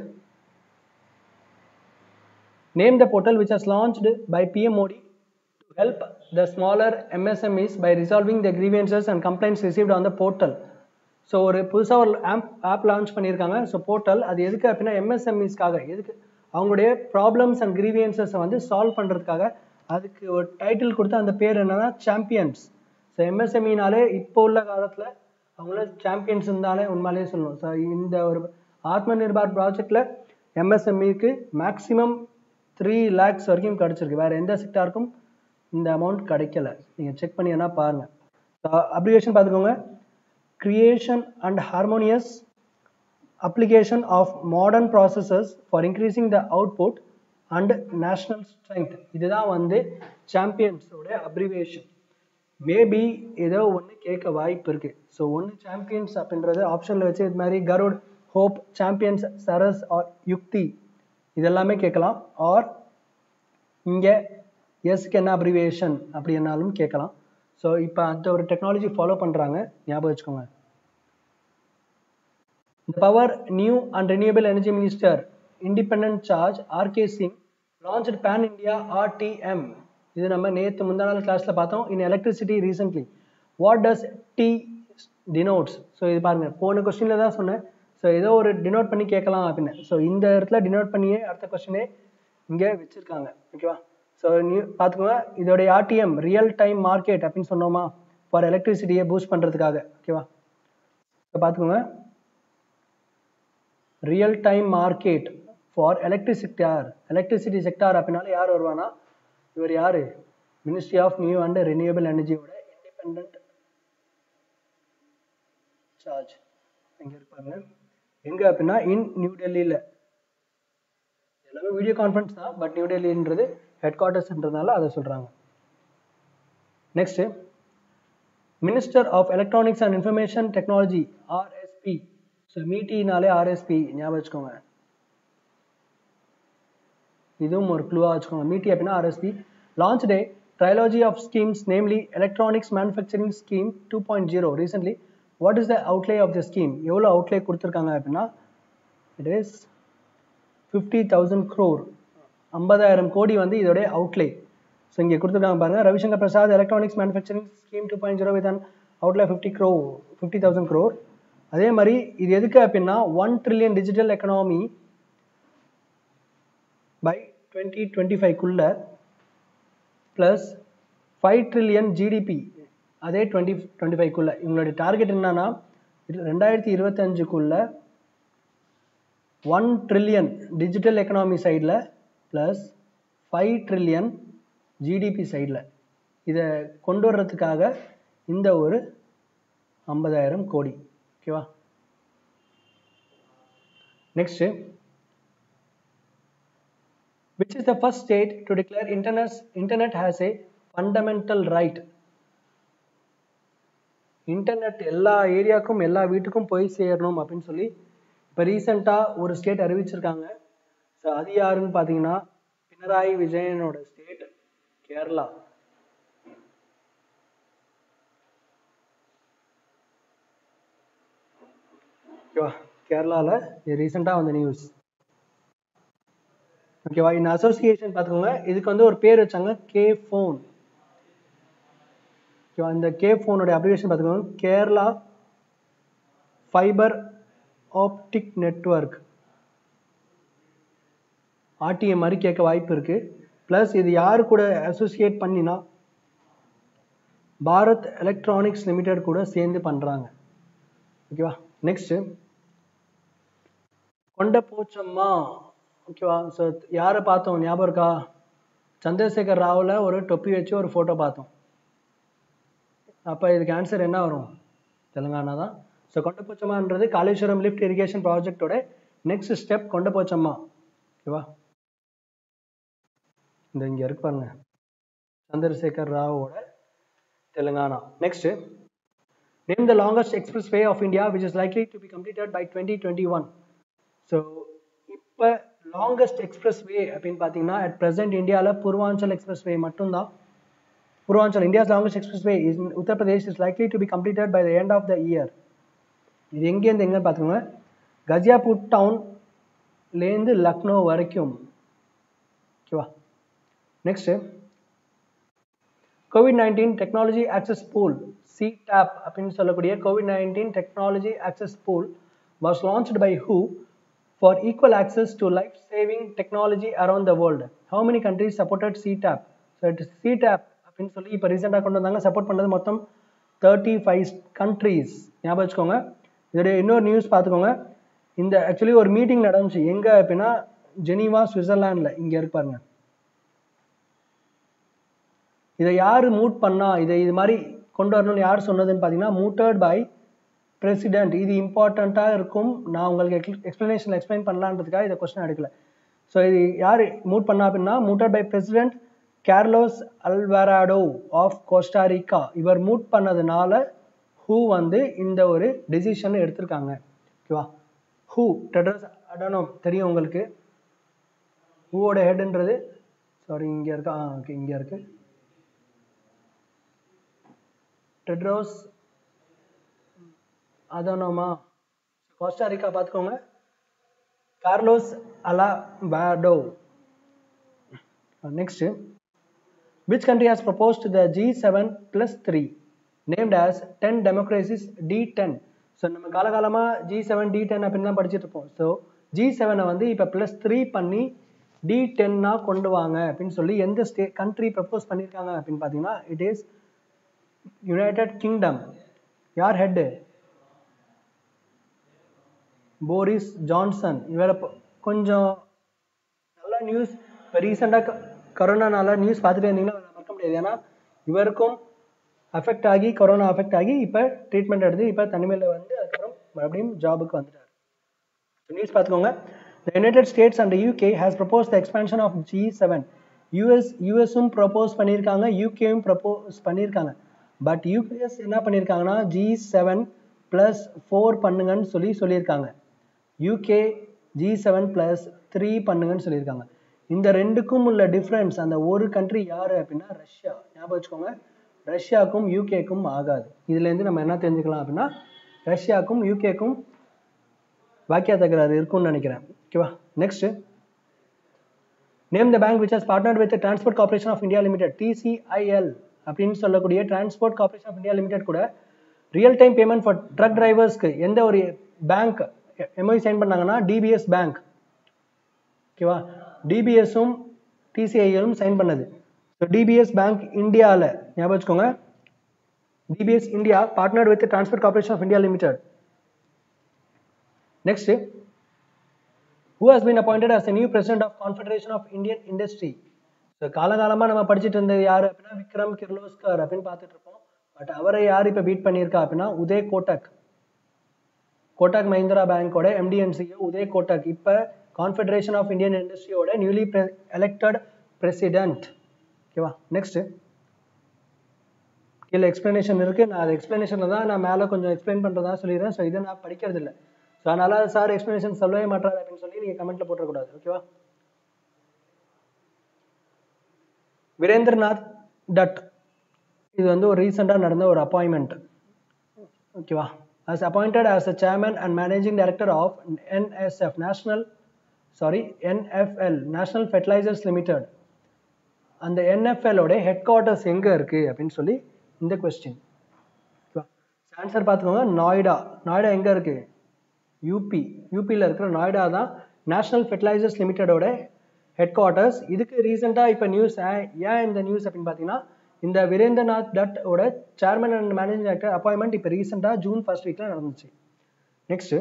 Name the portal which has launched by PM Modi to help the smaller MSMEs by resolving the grievances and complaints received on the portal. So ஒரு புதுசாக ஒரு ஆப் ஆப் லான்ச் பண்ணியிருக்காங்க so portal அது எதுக்கு அப்படின்னா எம்எஸ்எம்இஸ்க்காக எதுக்கு அவங்களுடைய problems and கிரீவியன்சஸை வந்து சால்வ் பண்ணுறதுக்காக அதுக்கு ஒரு டைட்டில் கொடுத்து அந்த பேர் என்னன்னா சாம்பியன்ஸ் ஸோ எம்எஸ்எம்இனாலே இப்போ உள்ள காலத்தில் அவங்கள சாம்பியன்ஸ் இருந்தாலே உண்மையிலேயே சொல்லணும் ஸோ இந்த ஒரு ஆத்ம நிர்பார் ப்ராஜெக்டில் எம்எஸ்எம்இக்கு மேக்ஸிமம் த்ரீ லேக்ஸ் வரைக்கும் கிடச்சிருக்கு வேறு எந்த செக்டாருக்கும் இந்த அமௌண்ட் கிடைக்கல நீங்கள் செக் பண்ணி வேணால் பாருங்கள் அப்ளிகேஷன் பார்த்துக்கோங்க creation and harmonious application of modern processes for increasing the output and national strength இதுதான் வந்து சாம்பியன்ஸோட அப்ரிவேஷன் மேபி ஏதோ ஒன்று கேட்க வாய்ப்பு இருக்கு ஸோ ஒன்று சாம்பியன்ஸ் அப்படின்றது ஆப்ஷனில் வச்சு இது மாதிரி Garud hope champions Saras or Yukti இதெல்லாமே கேட்கலாம் ஆர் இங்கே எஸ்க்கு என்ன அப்ரிவேஷன் அப்படின்னாலும் கேட்கலாம் ஸோ இப்போ அந்த ஒரு டெக்னாலஜி ஃபாலோ பண்ணுறாங்க ஞாபகம் வச்சுக்கோங்க The Power New and Renewable Energy Minister, Independent Charge, R.K. Singh, launched Pan India RTM. இது நம்ம நேற்று முந்தா நாள் கிளாஸில் பார்த்தோம் in electricity recently what does T denotes so இது பாருங்க போன கொஸ்டினில் தான் சொன்னேன் ஸோ ஏதோ ஒரு டினோட் பண்ணி கேட்கலாம் அப்படின்னு ஸோ இந்த இடத்துல டினோட் பண்ணியே அடுத்த கொஸ்டினே இங்கே வச்சுருக்காங்க ஓகேவா ஸோ நியூ பார்த்துக்கோங்க இதோடைய ஆர்டிஎம் ரியல் டைம் மார்க்கெட் அப்படின்னு சொன்னோமா ஃபார் எலக்ட்ரிசிட்டியை பூஸ்ட் பண்ணுறதுக்காக ஓகேவா ஸோ பார்த்துக்கோங்க real time market for electric sector electricity sector அப்படின்னால யார் வருவானா இவர் யார் ministry of new and renewable எனர்ஜியோட இண்டிபெண்ட் சார்ஜ் எங்கே இருப்பாங்க எங்கே அப்படின்னா இன் நியூ டெல்லியில் எல்லாமே வீடியோ கான்ஃபரன்ஸ் தான் பட் நியூ டெல்லின்றது ஹெட் குவார்ட்டர்ஸ்ன்றதுனால அதை சொல்கிறாங்க next minister of electronics and information technology RSP so மீட்டினாலே ஆர்எஸ்பி ஞாபகம் வச்சுக்கோங்க இதுவும் ஒரு க்ளூவாக வச்சுக்கோங்க மீட்டி அப்படின்னா ஆர்எஸ்பி லான்ச் டே trilogy of schemes namely electronics manufacturing scheme 2.0 recently what is the outlay of the scheme எவ்வளோ outlay கொடுத்துருக்காங்க அப்படின்னா it is 50000 crore ஐம்பதாயிரம் கோடி வந்து இதோடைய outlay ஸோ இங்கே கொடுத்துருக்காங்க பாருங்க Ravishankar Prasad electronics manufacturing scheme two point zero with an outlay fifty crore fifty thousand crore அதே மாதிரி இது எதுக்கு அப்படின்னா one trillion digital economy by twenty twenty ஃபைவ்க்குள்ள ப்ளஸ் ஃபைவ் ட்ரில்லியன் ஜிடிபி அதே டுவெண்ட்டி டுவெண்ட்டி ஃபைவ்க்குள்ள இவங்களுடைய டார்கெட் என்னன்னா ரெண்டாயிரத்தி இருபத்தஞ்சுக்குள்ள ஒன் ட்ரில்லியன் டிஜிட்டல் எக்கனாமி சைடில் ப்ளஸ் ஃபைவ் ட்ரில்லியன் ஜிடிபி சைடில் இதை கொண்டு வர்றதுக்காக இந்த ஒரு ஐம்பதாயிரம் கோடி ஓகேவா next which is the first state to declare internet internet has a fundamental right internet எல்லா ஏரியாவுக்கும் எல்லா வீட்டுக்கும் போய் சேரணும் அப்படின்னு சொல்லி இப்போ ரீசெண்டாக ஒரு ஸ்டேட் அறிவிச்சிருக்காங்க ஸோ அது யாருன்னு பார்த்தீங்கன்னா பினராயி விஜயனோட ஸ்டேட் கேரளா ஓகேவா கேரளாவில் இது ரீசெண்டாக வந்த நியூஸ் ஓகேவா இந்த அசோசியேஷன் பார்த்துக்கோங்க இதுக்கு வந்து ஒரு பேர் வச்சாங்க கே ஃபோன் ஓகேவா இந்த கே ஃபோனோட அப்ளிகேஷன் பார்த்துக்கோங்க Kerala fibre optic network RTM மாதிரி கேட்க வாய்ப்பு இருக்கு ப்ளஸ் இது யாரு கூட அசோசியேட் பண்ணினா பாரத் எலக்ட்ரானிக்ஸ் லிமிடெட் கூட சேர்ந்து பண்ணுறாங்க ஓகேவா நெக்ஸ்ட்டு கொண்ட போச்சம்மா ஓகேவா ஸோ யாரை பார்த்தோம் ஞாபகம் இருக்கா சந்திரசேகர் ராவில் ஒரு தொப்பி வச்சு ஒரு ஃபோட்டோ பார்த்தோம் அப்போ இதுக்கு ஆன்சர் என்ன வரும் தெலுங்கானா தான் ஸோ கொண்டபோச்சம்மான்றது காளேஸ்வரம் லிஃப்ட் இரிகேஷன் ப்ராஜெக்டோட நெக்ஸ்ட் ஸ்டெப் கொண்டபோச்சம்மா ஓகேவா இந்த இங்கே இருக்கு பாருங்க சந்திரசேகர் ராவோட Telangana next name the longest expressway of India which is likely to be completed by twenty twenty one so இப்போ லாங்கஸ்ட் எக்ஸ்பிரஸ் வே அப்படின்னு பார்த்தீங்கன்னா அட் ப்ரெசென்ட் இந்தியாவில் பூர்வாஞ்சல் எக்ஸ்பிரஸ் வே மட்டும்தான் Purvanchal India's longest expressway is Uttar Pradesh is likely to be completed by the end of the year இது எங்கேருந்து எங்கே பார்த்துக்கோங்க கஜியாபூர் டவுன்லேருந்து லக்னோ வரைக்கும் ஓகேவா next COVID nineteen technology access pool C TAP அப்படின்னு சொல்லக்கூடிய COVID nineteen technology access pool was launched by ஹூ for equal access to life saving technology around the world how many countries supported C TAP so it C TAP அப்படின்னு சொல்லி இப்போ ரீசெண்டாக கொண்டு வந்தாங்க support பண்ணது மொத்தம் தேர்ட்டி ஃபைவ் கண்ட்ரீஸ் ஞாபகம் வச்சுக்கோங்க இதோடைய இன்னொரு நியூஸ் பார்த்துக்கோங்க இந்த ஆக்சுவலி ஒரு மீட்டிங் நடந்துச்சு எங்கே அப்படின்னா ஜெனீவா சுவிட்சர்லாண்டில் இங்கே இருக்கு பாருங்க இதை யார் மூட் பண்ணா இதை இது மாதிரி கொண்டு வரணும்னு யார் சொன்னதுன்னு பார்த்தீங்கன்னா மூட்டட் பை பிரசிடென்ட் இது இம்பார்ட்டண்ட்டாக இருக்கும் நான் உங்களுக்கு எக்ஸ்பிளனேஷன் எக்ஸ்பிளைன் பண்ணலான்றதுக்காக இதை கொஸ்டின் எடுக்கல ஸோ இது யார் மூட் பண்ணா அப்படின்னா mooted by president Carlos Alvarado of Costa Rica இவர் மூட் பண்ணதுனால ஹூ வந்து இந்த ஒரு டெசிஷன் எடுத்திருக்காங்க ஓகேவா ஹூ டெட்ரஸ் அடனோ தெரியும் உங்களுக்கு ஹூவோட ஹெட்ன்றது சாரி இங்கே இருக்கா ஆ ஓகே இங்கே இருக்கு டெட்ரோஸ் அதனோமா கோஸ்டாரிக்கா பார்த்துக்கோங்க Carlos Alvarado next which country has proposed the G7 plus 3 named as 10 democracies D10 ஸோ நம்ம காலகாலமாக ஜி செவன் டி டென் அப்படின்னு தான் படிச்சுட்டு இருப்போம் ஸோ ஜி செவனை வந்து இப்போ ப்ளஸ் த்ரீ பண்ணி டி டென்னாக கொண்டு வாங்க அப்படின்னு சொல்லி எந்த ஸ்டே கண்ட்ரி ப்ரப்போஸ் பண்ணியிருக்காங்க அப்படின்னு பார்த்தீங்கன்னா இட் இஸ் யுனைடெட் கிங்டம் யார் ஹெட்டு போரிஸ் ஜான்சன் இவரை கொஞ்சம் நல்ல நியூஸ் இப்போ ரீசெண்டாக கொரோனானால நியூஸ் பார்த்துட்டே இருந்தீங்கன்னா மறக்க முடியாது ஏன்னா இவருக்கும் அஃபெக்ட் ஆகி கொரோனா அஃபெக்ட் ஆகி இப்போ ட்ரீட்மெண்ட் எடுத்து இப்போ தனிமையில் வந்து அதுக்கப்புறம் மறுபடியும் ஜாபுக்கு வந்துட்டார் நியூஸ் பார்த்துக்கோங்க The United States and the UK has proposed the expansion of G7 US யூஎஸும் ப்ரப்போஸ் பண்ணியிருக்காங்க யூகேயும் ப்ரப்போஸ் பண்ணியிருக்காங்க பட் யூபிஎஸ் என்ன பண்ணியிருக்காங்கன்னா ஜி செவன் ப்ளஸ் ஃபோர் பண்ணுங்கன்னு சொல்லி சொல்லியிருக்காங்க UK G seven plus three பண்ணுங்கன்னு சொல்லியிருக்காங்க இந்த ரெண்டுக்கும் உள்ள டிஃப்ரென்ஸ் அந்த ஒரு கண்ட்ரி யார் அப்படின்னா ரஷ்யா ஞாபகம் வச்சுக்கோங்க ரஷ்யாவுக்கும் யூகேக்கும் ஆகாது இதுலேருந்து நம்ம என்ன தெரிஞ்சுக்கலாம் அப்படின்னா ரஷ்யாவுக்கும் யூகேக்கும் வாக்கியா தகராறு இருக்கும்னு நினைக்கிறேன் ஓகேவா next name the bank which has partner with Transport Corporation of India Limited TCIL அப்படின்னு சொல்லக்கூடிய Transport Corporation of India Limited கூட real time payment for truck டிரைவர்ஸ்க்கு எந்த ஒரு பேங்க் எம்ஐ சைன் பண்ணாங்கன்னா டிபிஎஸ் பேங்க் ஓகேவா டிபிஎஸும் டிசிஐஎலும் சைன் பண்ணது ஸோ டிபிஎஸ் பேங்க் இந்தியாவில் ஞாபகம் வச்சுக்கோங்க DBS India partner with Transport Corporation of India Limited next who has been appointed as the new president of confederation of indian industry so காலகாலமாக நம்ம படிச்சுட்டு இருந்தது யார் அப்படின்னா விக்ரம் கிர்லோஸ்கர் அப்படின்னு பார்த்துட்டு இருப்போம் பட் அவரை யார் இப்போ பீட் பண்ணியிருக்கா அப்படின்னா உதய் கோட்டக் கோட்டக் மஹிந்திரா பேங்கோட எம்டிஎன்சிஓ உதய் கோட்டக் இப்போ கான்ஃபெடரேஷன் ஆஃப் இந்தியன் இண்டஸ்ட்ரியோட நியூலி எலெக்டட் பிரசிடென்ட் ஓகேவா நெக்ஸ்ட் கீழே எக்ஸ்பிளனேஷன் இருக்குது நான் அது எக்ஸ்பிளனேஷனில் தான் நான் மேலே கொஞ்சம் எக்ஸ்பிளைன் பண்ணுறதா சொல்லிடுறேன் ஸோ இதை நான் படிக்கிறது இல்லை ஸோ அதனால் சார் எக்ஸ்பிளனேஷன் சொல்லவே மாட்டாரு அப்படின்னு சொல்லி நீங்கள் கமெண்ட்டில் போட்டுறக்கூடாது ஓகேவா வீரேந்திரநாத் டட் இது வந்து ஒரு ரீசெண்டாக நடந்த ஒரு அப்பாயின்மெண்ட் ஓகேவா as appointed as the chairman and managing director of NSF National sorry NFL National Fertilizers Limited அந்த NFL ஓட ஹெட் குவார்ட்டர்ஸ் எங்கே இருக்குது அப்படின்னு சொல்லி இந்த கொஸ்டின் ஓகேவா ஆன்சர் பார்த்துக்கோங்க நாய்டா நாய்டா எங்கே இருக்குது யூபி யூபியில் இருக்கிற நாய்டா தான் நேஷனல் ஃபெர்டிலைசர்ஸ் லிமிட்டடோட ஹெட் குவார்ட்டர்ஸ் இதுக்கு ரீசெண்டாக இப்போ நியூஸ் ஏன் இந்த நியூஸ் அப்படின்னு பார்த்தீங்கன்னா இந்த வீரேந்திரநாத் டட் ஓட chairman and managing director appointment இப்போ ரீசெண்டாக ஜூன் ஃபர்ஸ்ட் வீக்கில் நடந்துச்சு next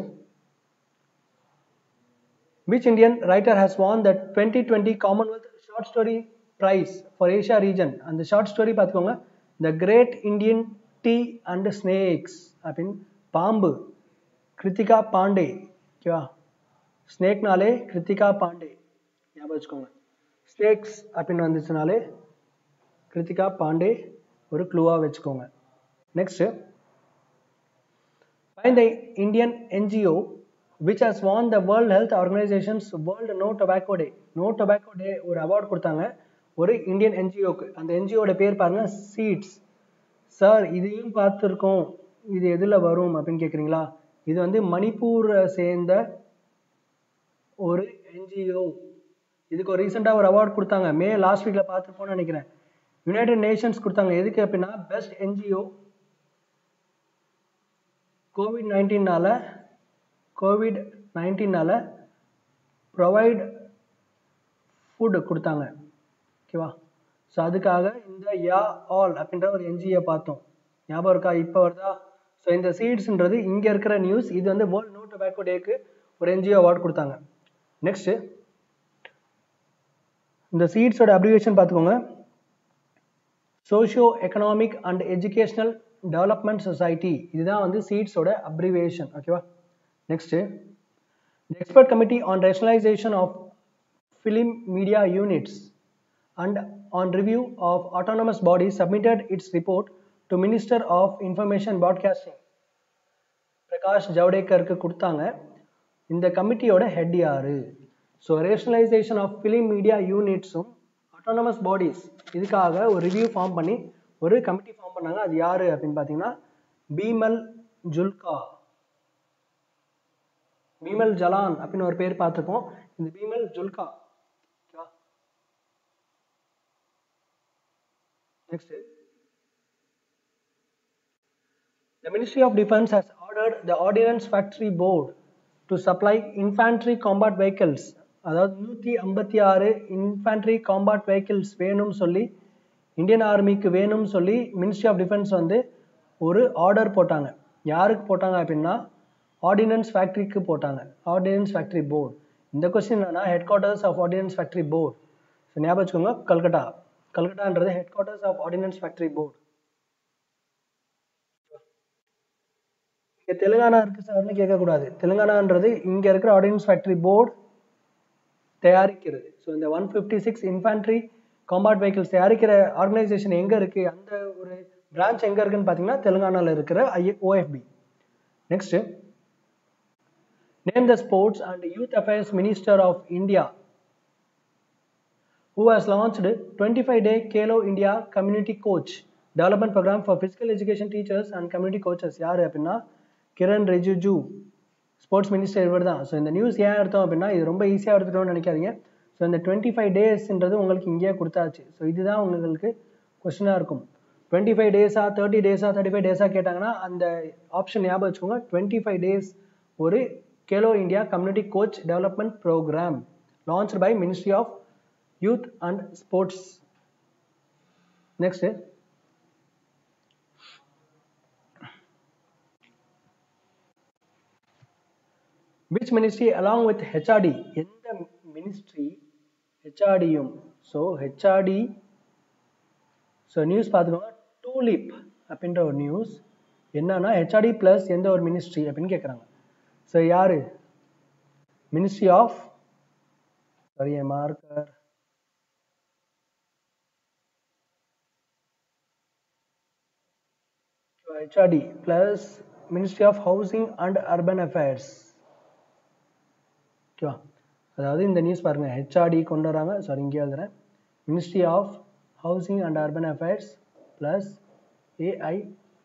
which Indian writer has won the 2020 Commonwealth Short Story Prize for Asia region அந்த ஷார்ட் ஸ்டோரி பார்த்துக்கோங்க the great Indian tea and snakes அப்படின்னு பாம்பு கிருத்திகா பாண்டே ஓகேவா ஸ்னேக்னாலே கிருத்திகா பாண்டே ஞாபகம் வச்சுக்கோங்க ஸ்னேக்ஸ் அப்படின்னு வந்துச்சுனாலே கிருத்திகா பாண்டே ஒரு க்ளூவாக வச்சுக்கோங்க next find the Indian NGO which has won the World Health Organization's World No Tobacco Day. No Tobacco Day ஒரு அவார்ட் கொடுத்தாங்க ஒரு இந்தியன் என்ஜிஓக்கு அந்த என்ஜிஓட பேர் பாருங்க சீட்ஸ் சார் இதையும் பார்த்துருக்கோம் இது எதில் வரும் அப்படின்னு கேட்குறீங்களா இது வந்து மணிப்பூரை சேர்ந்த ஒரு என்ஜிஓ இதுக்கு ஒரு ரீசெண்டாக ஒரு அவார்ட் கொடுத்தாங்க மே லாஸ்ட் வீக்கில் பார்த்துருப்போம்னு நினைக்கிறேன் யுனைடெட் நேஷன்ஸ் கொடுத்தாங்க எதுக்கு அப்படின்னா பெஸ்ட் என்ஜிஓ கோவிட் நைன்டீனால் கோவிட் நைன்டீனால் ப்ரொவைட் ஃபுட் கொடுத்தாங்க ஓகேவா ஸோ அதுக்காக இந்த யா ஆல் அப்படின்ற ஒரு என்ஜிஓ பார்த்தோம் ஞாபகம் இருக்கா இப்போ வருதா ஸோ இந்த சீட்ஸ்ன்றது இங்கே இருக்கிற நியூஸ் இது வந்து வேர்ல்ட் நோ டொபாக்கோ டேக்கு ஒரு என்ஜிஓ அவார்ட் கொடுத்தாங்க நெக்ஸ்ட்டு இந்த சீட்ஸோட அப்ரிவேஷன் பார்த்துக்கோங்க socio economic and educational development society இதுதான் வந்து சீட்ஸோட அப்ரிவேஷன் ஓகேவா next The expert committee on rationalization of film media units and on review of autonomous bodies submitted its report to Minister of Information Broadcasting. Prakash ஜவடேக்கருக்கு கொடுத்தாங்க இந்த கமிட்டியோட head யாரு so rationalisation of film media யூனிட்ஸும் autonomous bodies இதுக்காக ஒரு review form பண்ணி ஒரு கமிட்டி ஃபார்ம் பண்ணாங்க அது யாரு அப்படின்னு பார்த்தீங்கன்னா பீமல் ஜுல்கா பீமல் ஜலான் அப்படின்னு ஒரு பேர் பார்த்துப்போம் இந்த பீமல் ஜுல்கா ஓகேவா next The Ministry of Defense has ordered the Ordnance Factory Board to supply infantry combat vehicles அதாவது நூற்றி ஐம்பத்தி ஆறு இன்ஃபேண்ட்ரி காம்பாட் வெஹிக்கிள்ஸ் வேணும்னு சொல்லி இந்தியன் ஆர்மிக்கு வேணும்னு சொல்லி மினிஸ்ட்ரி ஆஃப் டிஃபென்ஸ் வந்து ஒரு ஆர்டர் போட்டாங்க யாருக்கு போட்டாங்க அப்படின்னா ஆர்டினன்ஸ் ஃபேக்ட்ரிக்கு போட்டாங்க ஆர்டினன்ஸ் ஃபேக்ட்ரி போர்டு இந்த கொஸ்டின் என்னன்னா headquarters of ordnance factory board so ஞாபகம் வச்சுக்கோங்க கல்கட்டா கல்கட்டான்றது headquarters of ordnance factory board இங்கே தெலுங்கானா இருக்குது சார்னு கேட்கக்கூடாது தெலுங்கானான்றது இங்கே இருக்கிற ஆர்டினன்ஸ் ஃபேக்ட்ரி போர்டு தயாரிக்கிறது ஸோ இந்த one fifty six infantry combat vehicles தயாரிக்கிற ஆர்கனைசேஷன் எங்கே இருக்குது அந்த ஒரு பிரான்ச் எங்கே இருக்குன்னு பார்த்தீங்கன்னா தெலுங்கானாவில் இருக்கிற I OFB next name the sports and youth affairs minister of India who has launched 25-day Kalo India Community Coach Development Program for Physical Education Teachers and Community Coaches யார் அப்படின்னா கிரண் ரிஜிஜு ஸ்போர்ட்ஸ் மினிஸ்டர் இவர் தான் so இந்த news ஏன் எடுத்தோம் அப்படின்னா இது ரொம்ப ஈஸியாக எடுத்துட்டோம்னு நினைக்காதீங்க ஸோ இந்த டுவெண்ட்டி ஃபைவ் டேஸ்ன்றது உங்களுக்கு இங்கேயே கொடுத்தாச்சு ஸோ இதுதான் உங்களுக்கு கொஸ்டினாக இருக்கும் டுவெண்ட்டி ஃபைவ் டேஸா தேர்ட்டி டேஸா தேர்ட்டி ஃபைவ் டேஸாக கேட்டாங்கன்னா அந்த ஆப்ஷன் ஞாபகம் வச்சுக்கோங்க டுவெண்ட்டி ஃபைவ் டேஸ் ஒரு Khelo India community coach development programme launch by ministry of youth and sports next which ministry along with HRD எந்த ministry HRDயும் so HRD so நியூஸ் பார்த்துக்கோங்க டூலிப் அப்படின்ற ஒரு நியூஸ் என்னன்னா ஹெச்ஆர்டி ப்ளஸ் எந்த ஒரு மினிஸ்ட்ரி அப்படின்னு கேட்குறாங்க ஸோ யாரு ministry of sorry marker HRD plus Ministry of Housing and Urban Affairs ஓகேவா அதாவது இந்த நியூஸ் பாருங்க ஹெச்ஆர்டி கொண்டு வராங்க சாரி இங்கே எழுதுறேன் ministry of housing and urban affairs plus AI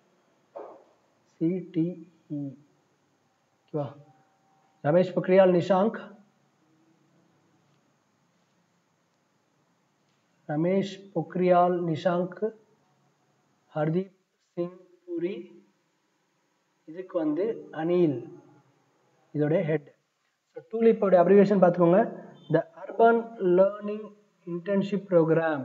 CTE ஓகேவா ரமேஷ் பொக்ரியால் நிஷாங்க் ரமேஷ் பொக்ரியால் நிஷாங்க் ஹர்தீப் சிங் பூரி இதுக்கு வந்து அனில் இதோட ஹெட் ஸோ டூலிப்போட அப்ரிவேஷன் பார்த்துக்கோங்க the urban learning internship programme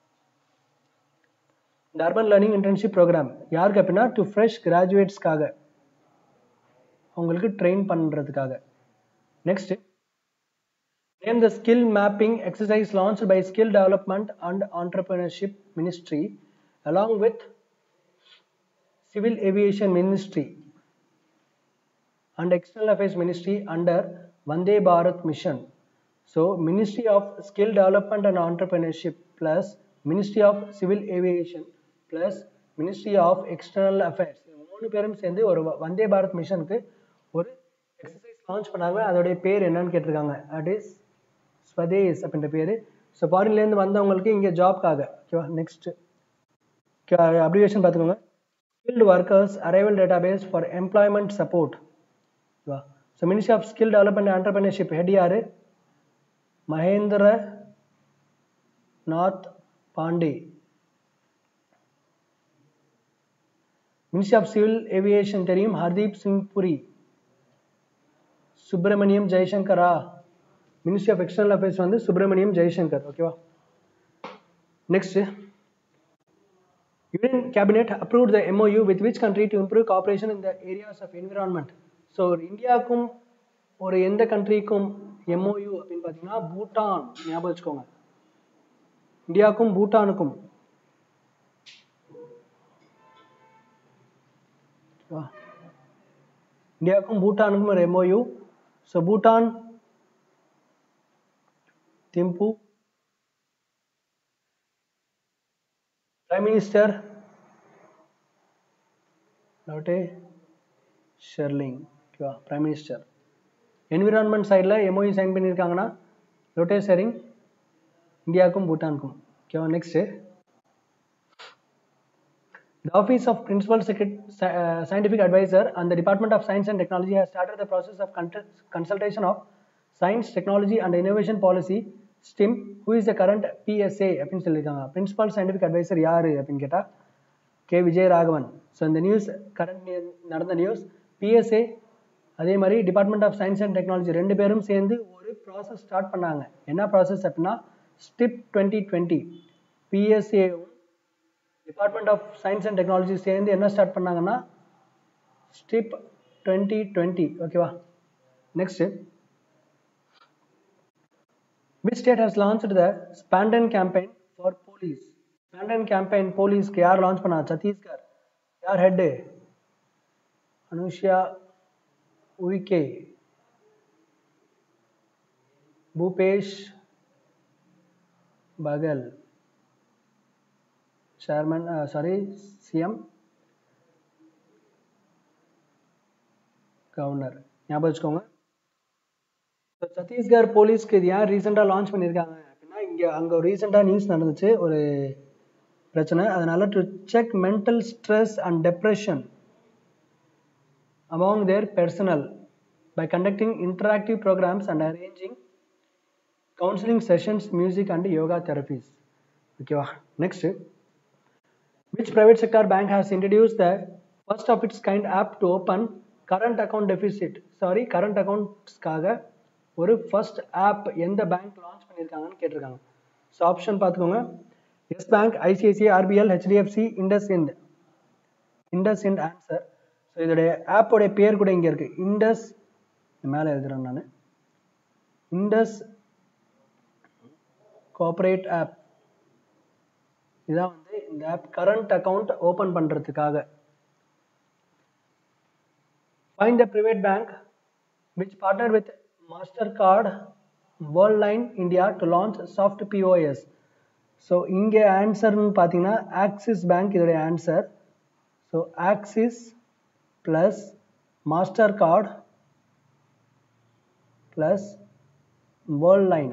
இந்த அர்பன் லேர்னிங் இன்டர்ன்ஷிப் ப்ரோக்ராம் யாருக்கு அப்படின்னா டு ஃப்ரெஷ் கிராஜுவேட்ஸ்க்காக அவங்களுக்கு ட்ரெயின் பண்ணுறதுக்காக next name the skill mapping exercise launch by skill development and entrepreneurship ministry along with Civil Aviation Ministry and External Affairs Ministry under Vande Bharat Mission. So, Ministry of Skill Development and Entrepreneurship plus Ministry of Civil Aviation plus Ministry of External Affairs. மூணு பேரும் சேர்ந்து ஒரு வந்தே பாரத் மிஷனுக்கு ஒரு exercise launch பண்ணாங்க அதோடைய பேர் என்னன்னு கேட்டிருக்காங்க அட் இஸ் ஸ்வதேஸ் அப்படின்ற பேர் ஸோ ஃபாரின்லேருந்து வந்தவங்களுக்கு இங்கே ஜாப்க்காக ஓகேவா நெக்ஸ்ட் அப்ளிகேஷன் பார்த்துக்கோங்க skilled workers arrival database for employment support so ministry of skill development and entrepreneurship head யாரு Mahendra Nath Pandey ministry of civil aviation தெரியும் ஹர்தீப் சிங் புரி சுப்பிரமணியம் ஜெய்சங்கரா மினிஸ்ட்ரி ஆஃப் எக்ஸ்டர்னல் அஃபேர்ஸ் வந்து சுப்பிரமணியம் ஜெய்சங்கர் ஓகேவா next Union Cabinet approved the MOU with which country to improve cooperation in the areas of environment. So இந்தியாவுக்கும் ஒரு எந்த கண்ட்ரிக்கும் MoU அப்படின்னு பார்த்தீங்கன்னா பூட்டான் ஞாபகம் வச்சுக்கோங்க இந்தியாவுக்கும் பூட்டானுக்கும் இந்தியாவுக்கும் பூட்டானுக்கும் ஒரு MOU so Bhutan Thimphu Prime Minister Lotte Tshering ஓகேவா பிரைம் மினிஸ்டர் என்விரான்மெண்ட் சைடில் எம்ஓஇ சைன் பண்ணியிருக்காங்கன்னா லோட்டே ஷெரிங் இந்தியாவுக்கும் பூட்டானுக்கும் ஓகேவா next The Office of Principal Secret, uh, Scientific Advisor and the Department of Science and Technology has started the process of con- consultation of Science, Technology and Innovation Policy STEM, who is the current PSA அப்படின்னு சொல்லியிருக்காங்க principal scientific advisor யார் அப்படின்னு கேட்டால் K VijayRaghavan so இந்த news current நடந்த news PSA அதே மாதிரி department of science and technology ரெண்டு பேரும் சேர்ந்து ஒரு ப்ராசஸ் ஸ்டார்ட் பண்ணாங்க என்ன ப்ராசஸ் அப்படின்னா ஸ்டிப் டுவெண்ட்டி டுவெண்ட்டி பிஎஸ்ஏவும் department of science and technology சேர்ந்து என்ன ஸ்டார்ட் பண்ணாங்கன்னா ஸ்டிப் டுவெண்ட்டி டுவெண்ட்டி ஓகேவா next which state has launched the Spandan campaign for police Spandan campaign போலீஸ்க்கு யார் லான்ச் பண்ணா சத்தீஸ்கர் யார் ஹெட்டு அனுஷியா உய்கே பூபேஷ் பகல் சேர்மன் சாரி சிஎம் கவர்னர் ஞாபகம் வச்சுக்கோங்க So, சத்தீஸ்கர் போலீஸ்க்கு இது ஏன் ரீசெண்டாக லான்ச் பண்ணியிருக்காங்க அப்படின்னா இங்கே அங்கே ஒரு ரீசெண்டாக நியூஸ் நடந்துச்சு ஒரு பிரச்சனை அதனால to check mental stress and depression among their personnel by conducting interactive programs and arranging counseling sessions, music and yoga therapies. Okay, wow. next. Which private sector bank has introduced the first of its kind app to open current account deficit? Sorry, current accountsக்காக ஒரு first app எந்த bank launch பண்ணியிருக்காங்கன்னு கேட்டிருக்காங்க so option பார்த்துக்கோங்க Yes bank ICICI RBL HDFC IndusInd IndusInd answer so இதோடைய ஆப்போடைய பேர் கூட இங்கே இருக்குது இண்டஸ் மேலே எழுதுறேன் நான் இண்டஸ் கோஆப்ரேட் ஆப் இதான் வந்து இந்த ஆப் கரண்ட் அக்கவுண்ட் ஓப்பன் பண்ணுறதுக்காக find the private bank which partner with MasterCard Worldline India to launch soft POS so இங்கே ஆன்சர்னு பார்த்தீங்கன்னா ஆக்சிஸ் பேங்க் இதோடைய answer so Axis plus MasterCard plus Worldline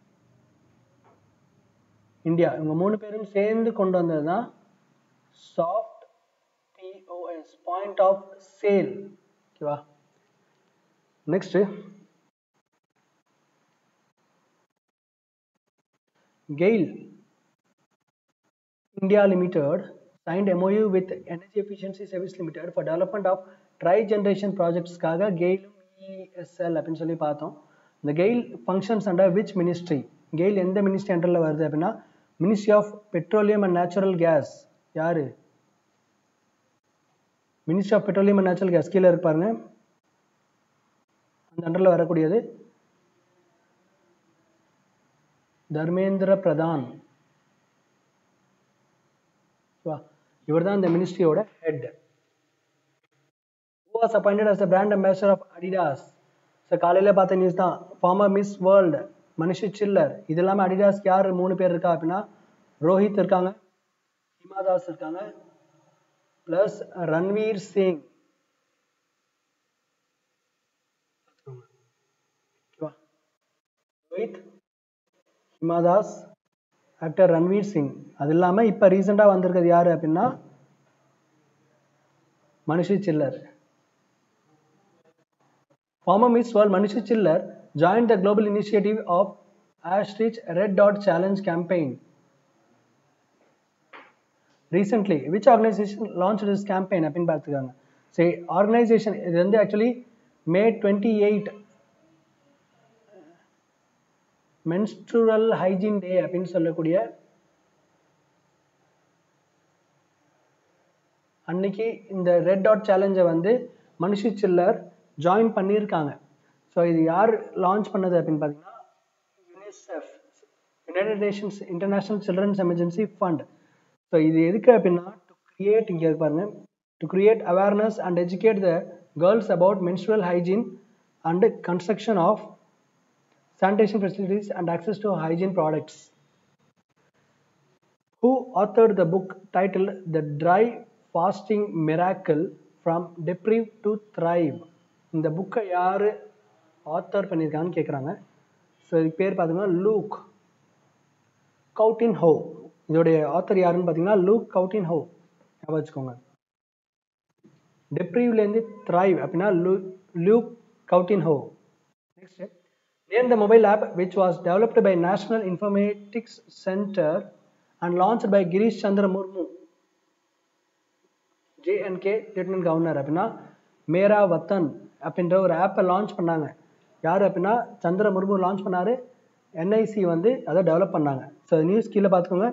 India இவங்க மூணு பேரும் சேர்ந்து கொண்டு வந்தது தான் soft POS point of sale ஓகேவா next GAIL India Limited signed MOU with Energy Efficiency Service Limited for development of tri-generation projectsக்காக கெயிலும் இஎஸ்எல் அப்படின்னு சொல்லி பார்த்தோம் இந்த GAIL functions under which ministry GAIL எந்த மினிஸ்ட்ரி அண்டரில் வருது அப்படின்னா ministry of petroleum and natural gas யாரு ministry of petroleum and natural gas கீழே இருப்பாருங்க அந்த அண்டரில் வரக்கூடியது தர்மேந்திர பிரதான் இவர் தான் இந்த மினிஸ்ட்ரியோட head who was appointed as the brand ambassador of Adidas so காலையில் பார்த்த நியூஸ் தான் former Miss World Manushi Chhillar இது இல்லாமல் அடிடாஸ்க்கு யார் மூணு பேர் இருக்கா அப்படின்னா ரோஹித் இருக்காங்க ஹிமாதாஸ் இருக்காங்க ப்ளஸ் ரன்வீர் சிங் ரோஹித் ஹிமாதாஸ் ஆக்டர் ரன்வீர் சிங் அது இல்லாமல் இப்போ ரீசெண்டாக வந்திருக்கிறது யார் அப்படின்னா Manushi Chhillar Former Miss World Manishi Chiller joined the global initiative of Ashridge Red Dot Challenge campaign. Recently, which organization launched this campaign? அப்படின்னு பார்த்துக்காங்க சரி ஆர்கனைசேஷன் இது வந்து actually May twenty eight menstrual hygiene day அப்படின்னு சொல்லக்கூடிய அன்னைக்கு இந்த ரெட் டாட் சேலஞ்சை வந்து மனுஷி சில்லர் ஜாயின் பண்ணியிருக்காங்க ஸோ இது யார் லான்ச் பண்ணது அப்படின்னு பார்த்தீங்கன்னா UNICEF United Nations international children's emergency fund so இது எதுக்கு அப்படின்னா டு கிரியேட் இங்கே பாருங்க to create awareness and educate the girls about menstrual hygiene and construction of sanitation facilities and access to hygiene products. Who authored the book titled The Dry Fasting Miracle from Deprive to Thrive? இந்த புக்கை யார் author பண்ணியிருக்காங்கன்னு கேட்குறாங்க so இதுக்கு பேர் பார்த்தீங்கன்னா look Coutinho ஹோ இதோடைய ஆத்தர் யாருன்னு பார்த்தீங்கன்னா லூக் கவுட்டின் ஹோ ஞாபகம் வச்சுக்கோங்க டெப்ரிவ்லேருந்து த்ரைவ் அப்படின்னா லூ லூக் கவுட்டின் ஹோ next Name the mobile app which was developed by National Informatics Center and launched by Girish Chandra Murmu. JNK Lieutenant Governor அப்படின்னா மேரா வத்தன் அப்படின்ற ஒரு ஆப்பை லான்ச் பண்ணாங்க யார் அப்படின்னா சந்திர முர்மு லான்ச் பண்ணாரு என்ஐசி வந்து அதை டெவலப் பண்ணாங்க ஸோ நியூஸ் கீழே பார்த்துக்கோங்க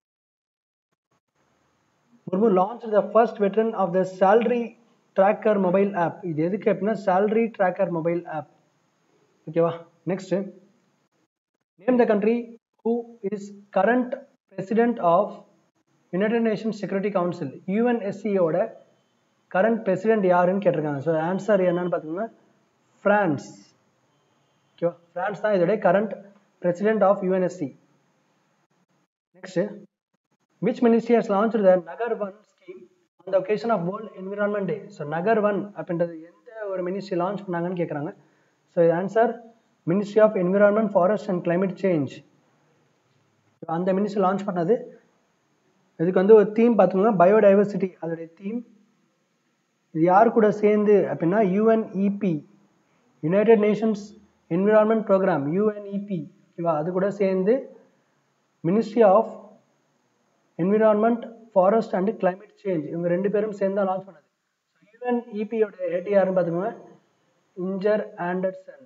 Murmu launch the first veteran of the salary tracker mobile app இது எதுக்கு அப்படின்னா சேலரி ட்ராக்கர் மொபைல் ஆப் ஓகேவா next name the country who is current president of United Nations Security Council யூஎன்எஸ்சியோட கரண்ட் பிரசிடென்ட் யாருன்னு கேட்டிருக்காங்க so answer என்னன்னு பார்த்தீங்கன்னா France ஓகேவா ஃப்ரான்ஸ் தான் இதோடைய current president of UNSC next which ministry has launched the Nagar One scheme on the occasion of World Environment Day? So Nagar One அப்படின்றது எந்த ஒரு மினிஸ்ட்ரி லான்ச் பண்ணாங்கன்னு கேட்குறாங்க ஸோ இது answer ministry of environment forest and climate change அந்த ministry launch பண்ணது இதுக்கு வந்து ஒரு தீம் பார்த்துக்கோங்க பயோடைவர்சிட்டி அதோடைய தீம் இது யார் கூட சேர்ந்து அப்படின்னா UNEP United Nations environment programme UNEP ஓகேவா அது கூட சேர்ந்து ministry of environment forest and climate change இவங்க ரெண்டு பேரும் சேர்ந்து தான் லான்ச் பண்ணது யுஎன்இபியோட ஹெட் யாருன்னு பார்த்துக்கோங்க Inger Andersen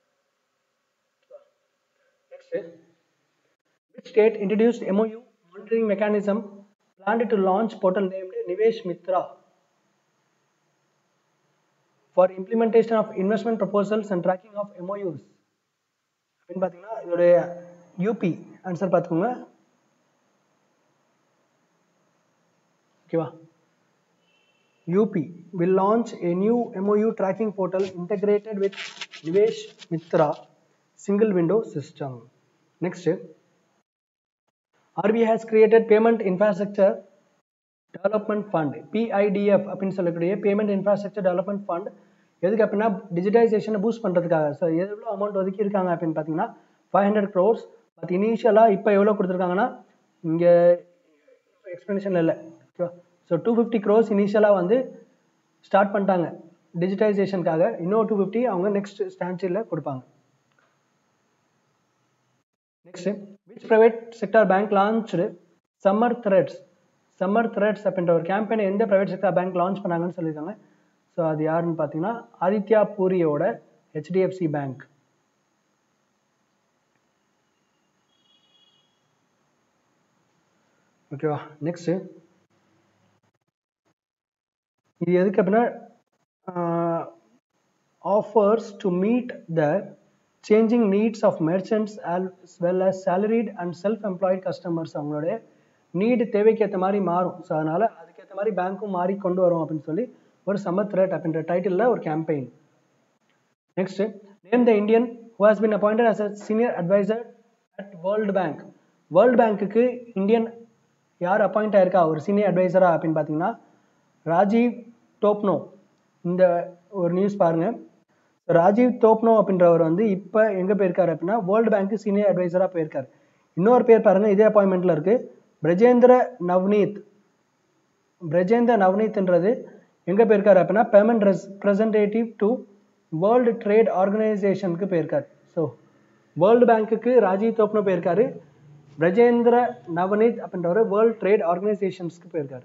next which state introduced MOU monitoring mechanism planned to launch portal named Nivesh Mitra for implementation of investment proposals and tracking of MOUs அப்படின்னு பார்த்தீங்கன்னா இதோடைய யூபி ஆன்சர் பார்த்துக்கோங்க ஓகேவா UP will launch a new MOU tracking portal integrated with Nivesh Mitra single window system. Next, RBI has created Payment Infrastructure Development Fund PIDF அப்படின்னு சொல்லக்கூடிய payment infrastructure development fund எதுக்கு அப்படின்னா டிஜிட்டைசேஷனை பூஸ்ட் பண்ணுறதுக்காக so எவ்வளோ amount ஒதுக்கி இருக்காங்க அப்படின்னு பார்த்தீங்கன்னா ஃபைவ் ஹண்ட்ரட் க்ரோர்ஸ் பட் இனிஷியலாக இப்போ எவ்வளோ கொடுத்துருக்காங்கன்னா இங்கே எக்ஸ்பிளனேஷன் இல்லை ஓகேவா ஸோ டூ ஃபிஃப்டி க்ரோர்ஸ் இனிஷியலாக வந்து ஸ்டார்ட் பண்ணிட்டாங்க டிஜிட்டைசேஷனுக்காக இன்னும் டூ ஃபிஃப்டி அவங்க நெக்ஸ்ட் ஸ்டான்ச்சில் கொடுப்பாங்க next which private sector bank launch summer threads summer threads அப்படின்ற ஒரு கேம்பெயினை எந்த ப்ரைவேட் செக்டார் பேங்க் லான்ச் பண்ணாங்கன்னு சொல்லியிருக்காங்க ஸோ அது யாருன்னு பார்த்தீங்கன்னா ஆதித்யா பூரியோட ஹெச்டிஎஃப்சி பேங்க் ஓகேவா நெக்ஸ்ட் இது எதுக்கு அப்படின்னா offers to meet the changing needs of merchants as well as salaried and self employed customers அவங்களுடைய நீடு தேவைக்கு ஏற்ற மாதிரி மாறும் ஸோ அதனால் அதுக்கேற்ற மாதிரி பேங்க்கும் மாறி கொண்டு வரும் அப்படின்னு சொல்லி ஒரு சம்மர் த்ரெட் அப்படின்ற டைட்டிலில் ஒரு campaign next name the Indian who has been appointed as a senior adviser at World Bank World பேங்க்குக்கு இந்தியன் யார் அப்பாயிண்ட் ஆயிருக்கா ஒரு சீனியர் அட்வைசரா அப்படின்னு பார்த்தீங்கன்னா ராஜீவ் டோப்னோ இந்த ஒரு நியூஸ் பாருங்க ராஜீவ் தோப்னோ அப்படின்றவர் வந்து இப்போ எங்கே போயிருக்காரு அப்படின்னா வேர்ல்டு பேங்க்கு சீனியர் அட்வைசராக போயிருக்காரு இன்னொரு பேர் பாருங்க இதே அப்பாயின்மெண்ட்டில் இருக்கு பிரஜேந்திர நவ்னீத் பிரஜேந்திர நவ்னீத்ன்றது எங்கே போயிருக்காரு அப்படின்னா payment representative to World Trade ஆர்கனைசேஷனுக்கு போயிருக்காரு ஸோ வேர்ல்டு பேங்க்குக்கு ராஜீவ் தோப்னோ போயிருக்காரு பிரஜேந்திர நவனீத் அப்படின்றவர் வேர்ல்டு ட்ரேட் ஆர்கனைசேஷன்ஸ்க்கு போயிருக்காரு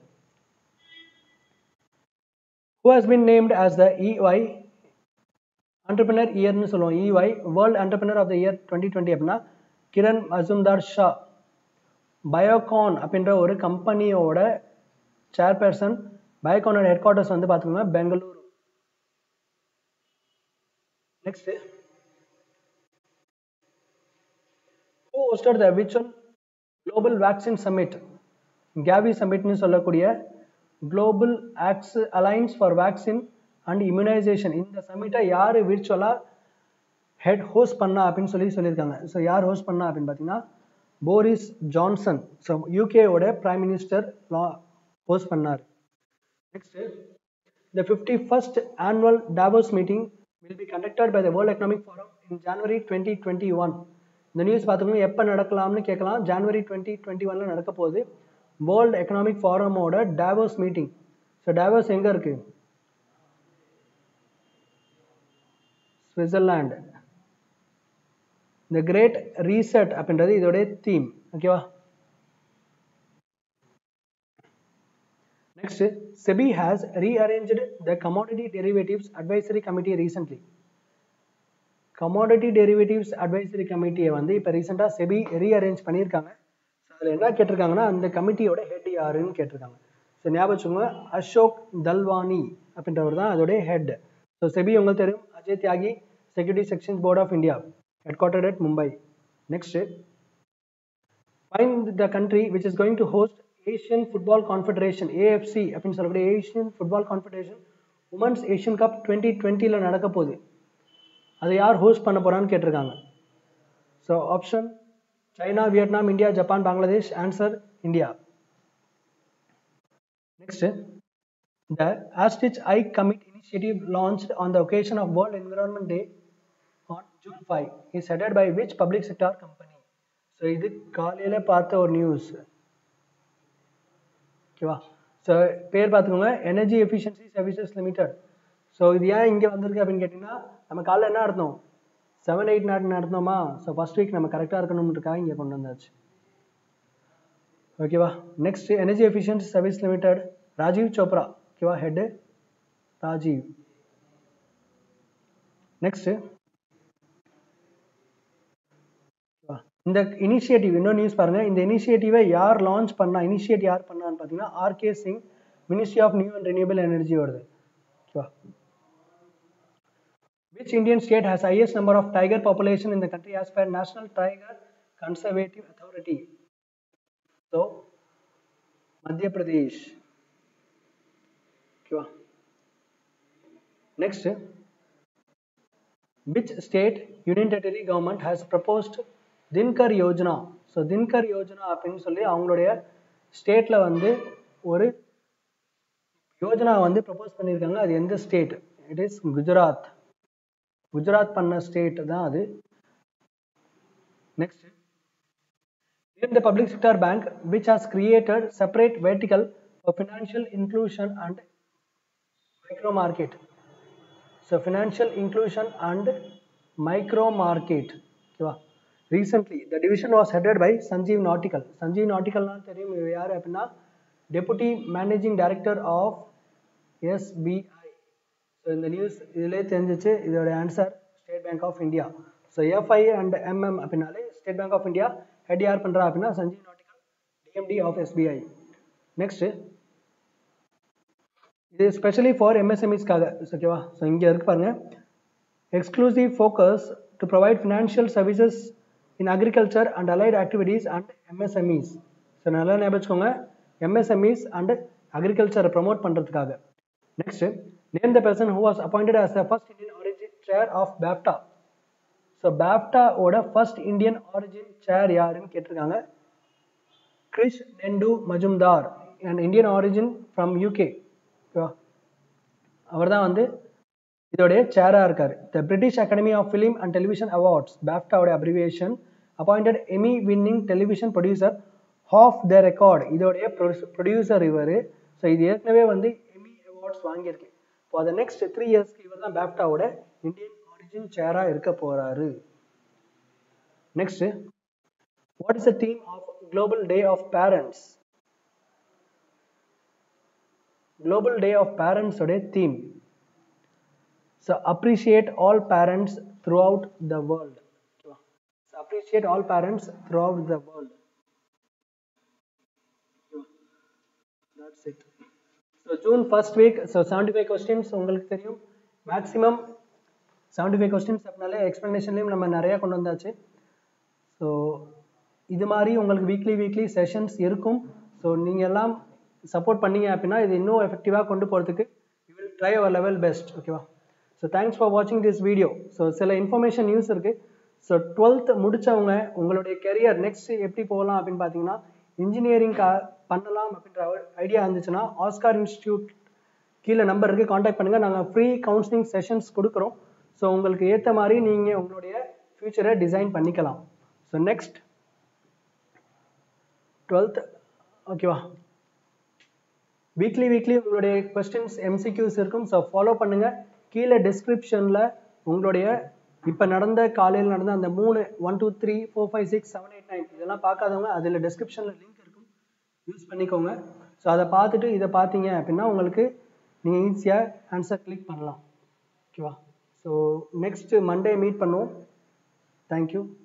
who has been named as the EY entrepreneur இயர்னு சொல்லுவோம் EY world entrepreneur of the year twenty twenty அப்படின்னா கிரண் மசும்தார் ஷா பயோகான் அப்படின்ற ஒரு கம்பெனியோட சேர்பர்சன் பயோகானோட ஹெட் குவார்ட்டர்ஸ் வந்து பார்த்துக்கோங்க Bengaluru next who hosted the virtual global vaccine summit GAVI சம்மிட்னு சொல்லக்கூடிய global ax alliance for vaccine and immunisation இந்த சம்மிட்டை யார் விர்ச்சுவலாக ஹெட் ஹோஸ்ட் பண்ணா அப்படின்னு சொல்லி சொல்லியிருக்காங்க ஸோ யார் ஹோஸ்ட் பண்ணா அப்படின்னு பார்த்தீங்கன்னா போரிஸ் ஜான்சன் ஸோ யூகேவோட பிரைம் மினிஸ்டர் ஹோஸ்ட் பண்ணார் next the fifty first annual Davos meeting will be conducted by the World Economic Forum in January twenty twenty one இந்த நியூஸ் பார்த்துக்கோங்க எப்போ நடக்கலாம்னு கேட்கலாம் ஜனவரி டுவெண்ட்டி டுவெண்ட்டி ஒனில் நடக்க போகுது வேர்ல்ட் எக்கனாமிக் ஃபாரமோட டாவோஸ் மீட்டிங் ஸோ டாவோஸ் எங்கே இருக்கு சுவிட்சர்லாண்டு இந்த கிரேட் ரீசெட் அப்படின்றது இதோடைய தீம் ஓகேவா next SEBI has rearrange the commodity derivatives advisory committee recently commodity derivatives advisory கமிட்டியை வந்து இப்போ ரீசெண்டாக செபி ரீஅரேஞ்ச் பண்ணியிருக்காங்க ஸோ அதில் என்ன கேட்டிருக்காங்கன்னா அந்த கமிட்டியோட ஹெட் யாருன்னு கேட்டிருக்காங்க ஸோ ஞாபகம் வச்சுக்கோங்க அசோக் தல்வானி அப்படின்றவர் தான் அதோடைய ஹெட் ஸோ செபி உங்களுக்கு தெரியும் Ajay Tyagi security sections board of India headquartered at Mumbai next find the country which is going to host Asian football confederation AFC அப்படின்னு சொல்லக்கூடிய Asian football confederation women's Asian cup twenty டுவெண்ட்டியில் நடக்க போகுது அதை யார் host பண்ண போகிறான்னு கேட்டிருக்காங்க so option China Vietnam India Japan Bangladesh answer India next The Astich I Commit initiative launched on the occasion of World Environment Day on June 5 is headed by which public sector company? So இது காலையில் பார்த்த ஒரு news ஓகேவா so பேர் பார்த்துக்கோங்க energy efficiency services limited so இது ஏன் இங்கே வந்திருக்கு அப்படின்னு கேட்டிங்கன்னா நம்ம காலைல என்ன நடத்தோம் seven eight not நடத்தினோமா so first week நம்ம கரெக்டாக இருக்கணும்ன்றக்காக இங்கே கொண்டு வந்தாச்சு ஓகேவா next energy efficiency service limited Rajiv Chopra ஓகேவா ஹெட் ராஜீவ் நெக்ஸ்ட் இந்த இனிஷியேட்டிவ் இன்னொரு நியூஸ் பாருங்க இந்த இனிஷியேட்டிவை யார் லான்ச் பண்ணா இனிஷியேட் யார் பண்ணான்னு பார்த்தீங்கன்னா RK Singh ministry of new and renewable energy வருது ஓகேவா Which Indian state has highest number of tiger population in the country as per National Tiger Conservative Authority? So, Madhya Pradesh. Okay. Next, which state union territory government has proposed Dinkar Yojana? So Dinkar Yojana அப்படின்னு சொல்லி அவங்களுடைய ஸ்டேட்ல வந்து ஒரு யோஜனா வந்து propose பண்ணியிருக்காங்க அது எந்த state it is Gujarat Gujarat பண்ண ஸ்டேட் தான் அது next in the public sector bank which has created separate vertical for financial inclusion and micro market so financial inclusion and micro market ஓகேவா recently the division was headed by sanjeev nautical sanjeev nautical னா தெரியும் இவர் யார் அப்படின்னா deputy managing director of SBI so இந்த news இதிலே தெரிஞ்சிச்சு இதோட answer state bank of India so FI and MM அப்படின்னாலே state bank of India head யார் பண்ணுறா அப்படின்னா Sanjeev Nautiyal DMD of SBI next இது ஸ்பெஷலி ஃபார் எம்எஸ்எம்இஸ்க்காக ஓகேவா ஸோ இங்கே இருக்கு பாருங்க exclusive focus to provide financial services in agriculture and allied activities and MSMEs so நல்லா ஞாபகம் வச்சுக்கோங்க எம்எஸ்எம்இஸ் அண்ட் அக்ரிகல்ச்சரை ப்ரமோட் பண்ணுறதுக்காக next name the person who was appointed as the first Indian origin chair of BAFTA so பேப்டாவோட first Indian origin chair யாருன்னு கேட்டிருக்காங்க Krishnendu Majumdar and Indian origin from UK அவர் தான் வந்து இதோடைய சேராக இருக்கார் the British academy of film and television awards பேப்டாவோட abbreviation appointed Emmy winning television producer half the record இதோடைய ப்ரொடியூசர் இவர் ஸோ இது ஏற்கனவே வந்து எமி அவார்ட்ஸ் வாங்கியிருக்கு ஃபார் த நெக்ஸ்ட் த்ரீ இயர்ஸ்க்கு இவர் தான் பேப்டாவோட இந்தியன் ஆரிஜின் சேராக இருக்க போகிறாரு next what is the theme of global day of parents global day of பேரண்ட்ஸோடைய theme so appreciate all parents throughout the world appreciate all parents throughout the world that's it so June first week so seventy five questions உங்களுக்கு தெரியும் maximum seventy five questions அப்படின்னாலே எக்ஸ்ப்ளனேஷன்லேயும் நம்ம நிறையா கொண்டு வந்தாச்சு so இது மாதிரி உங்களுக்கு வீக்லி வீக்லி செஷன்ஸ் இருக்கும் ஸோ நீங்கள் எல்லாம் சப்போர்ட் பண்ணீங்க அப்படின்னா இது இன்னும் எஃபெக்டிவாக கொண்டு போகிறதுக்கு you will try our level best ஓகேவா ஸோ தேங்க்ஸ் ஃபார் வாட்சிங் திஸ் வீடியோ ஸோ சில இன்ஃபர்மேஷன் நியூஸ் இருக்குது ஸோ டுவெல்த் முடித்தவங்க உங்களுடைய கெரியர் நெக்ஸ்ட் எப்படி போகலாம் அப்படின்னு பார்த்தீங்கன்னா இன்ஜினியரிங் பண்ணலாம் அப்படின்ற ஐடியா இருந்துச்சுன்னா ஆஸ்கார் இன்ஸ்டியூட் கீழே நம்பர் இருக்குது காண்டாக்ட் பண்ணுங்கள் நாங்கள் ஃப்ரீ கவுன்சிலிங் செஷன்ஸ் கொடுக்குறோம் ஸோ உங்களுக்கு ஏற்ற மாதிரி நீங்கள் உங்களுடைய ஃப்யூச்சரை டிசைன் பண்ணிக்கலாம் ஸோ நெக்ஸ்ட் டுவெல்த் ஓகேவா வீக்லி வீக்லி உங்களுடைய கொஸ்டின்ஸ் எம்சிக்யூஸ் இருக்கும் ஸோ ஃபாலோ பண்ணுங்கள் கீழே டிஸ்கிரிப்ஷனில் உங்களுடைய இப்போ நடந்த காலையில் நடந்த அந்த மூணு one two three four five six seven eight nine இதெல்லாம் பார்க்காதவங்க அதில் டிஸ்கிரிப்ஷனில் லிங்க் இருக்கும் யூஸ் பண்ணிக்கோங்க ஸோ அதை பார்த்துட்டு இதை பார்த்தீங்க அப்படின்னா உங்களுக்கு நீங்கள் ஈஸியாக ஆன்சர் கிளிக் பண்ணலாம் ஓகேவா ஸோ நெக்ஸ்ட் மண்டே மீட் பண்ணுவோம் தேங்க்யூ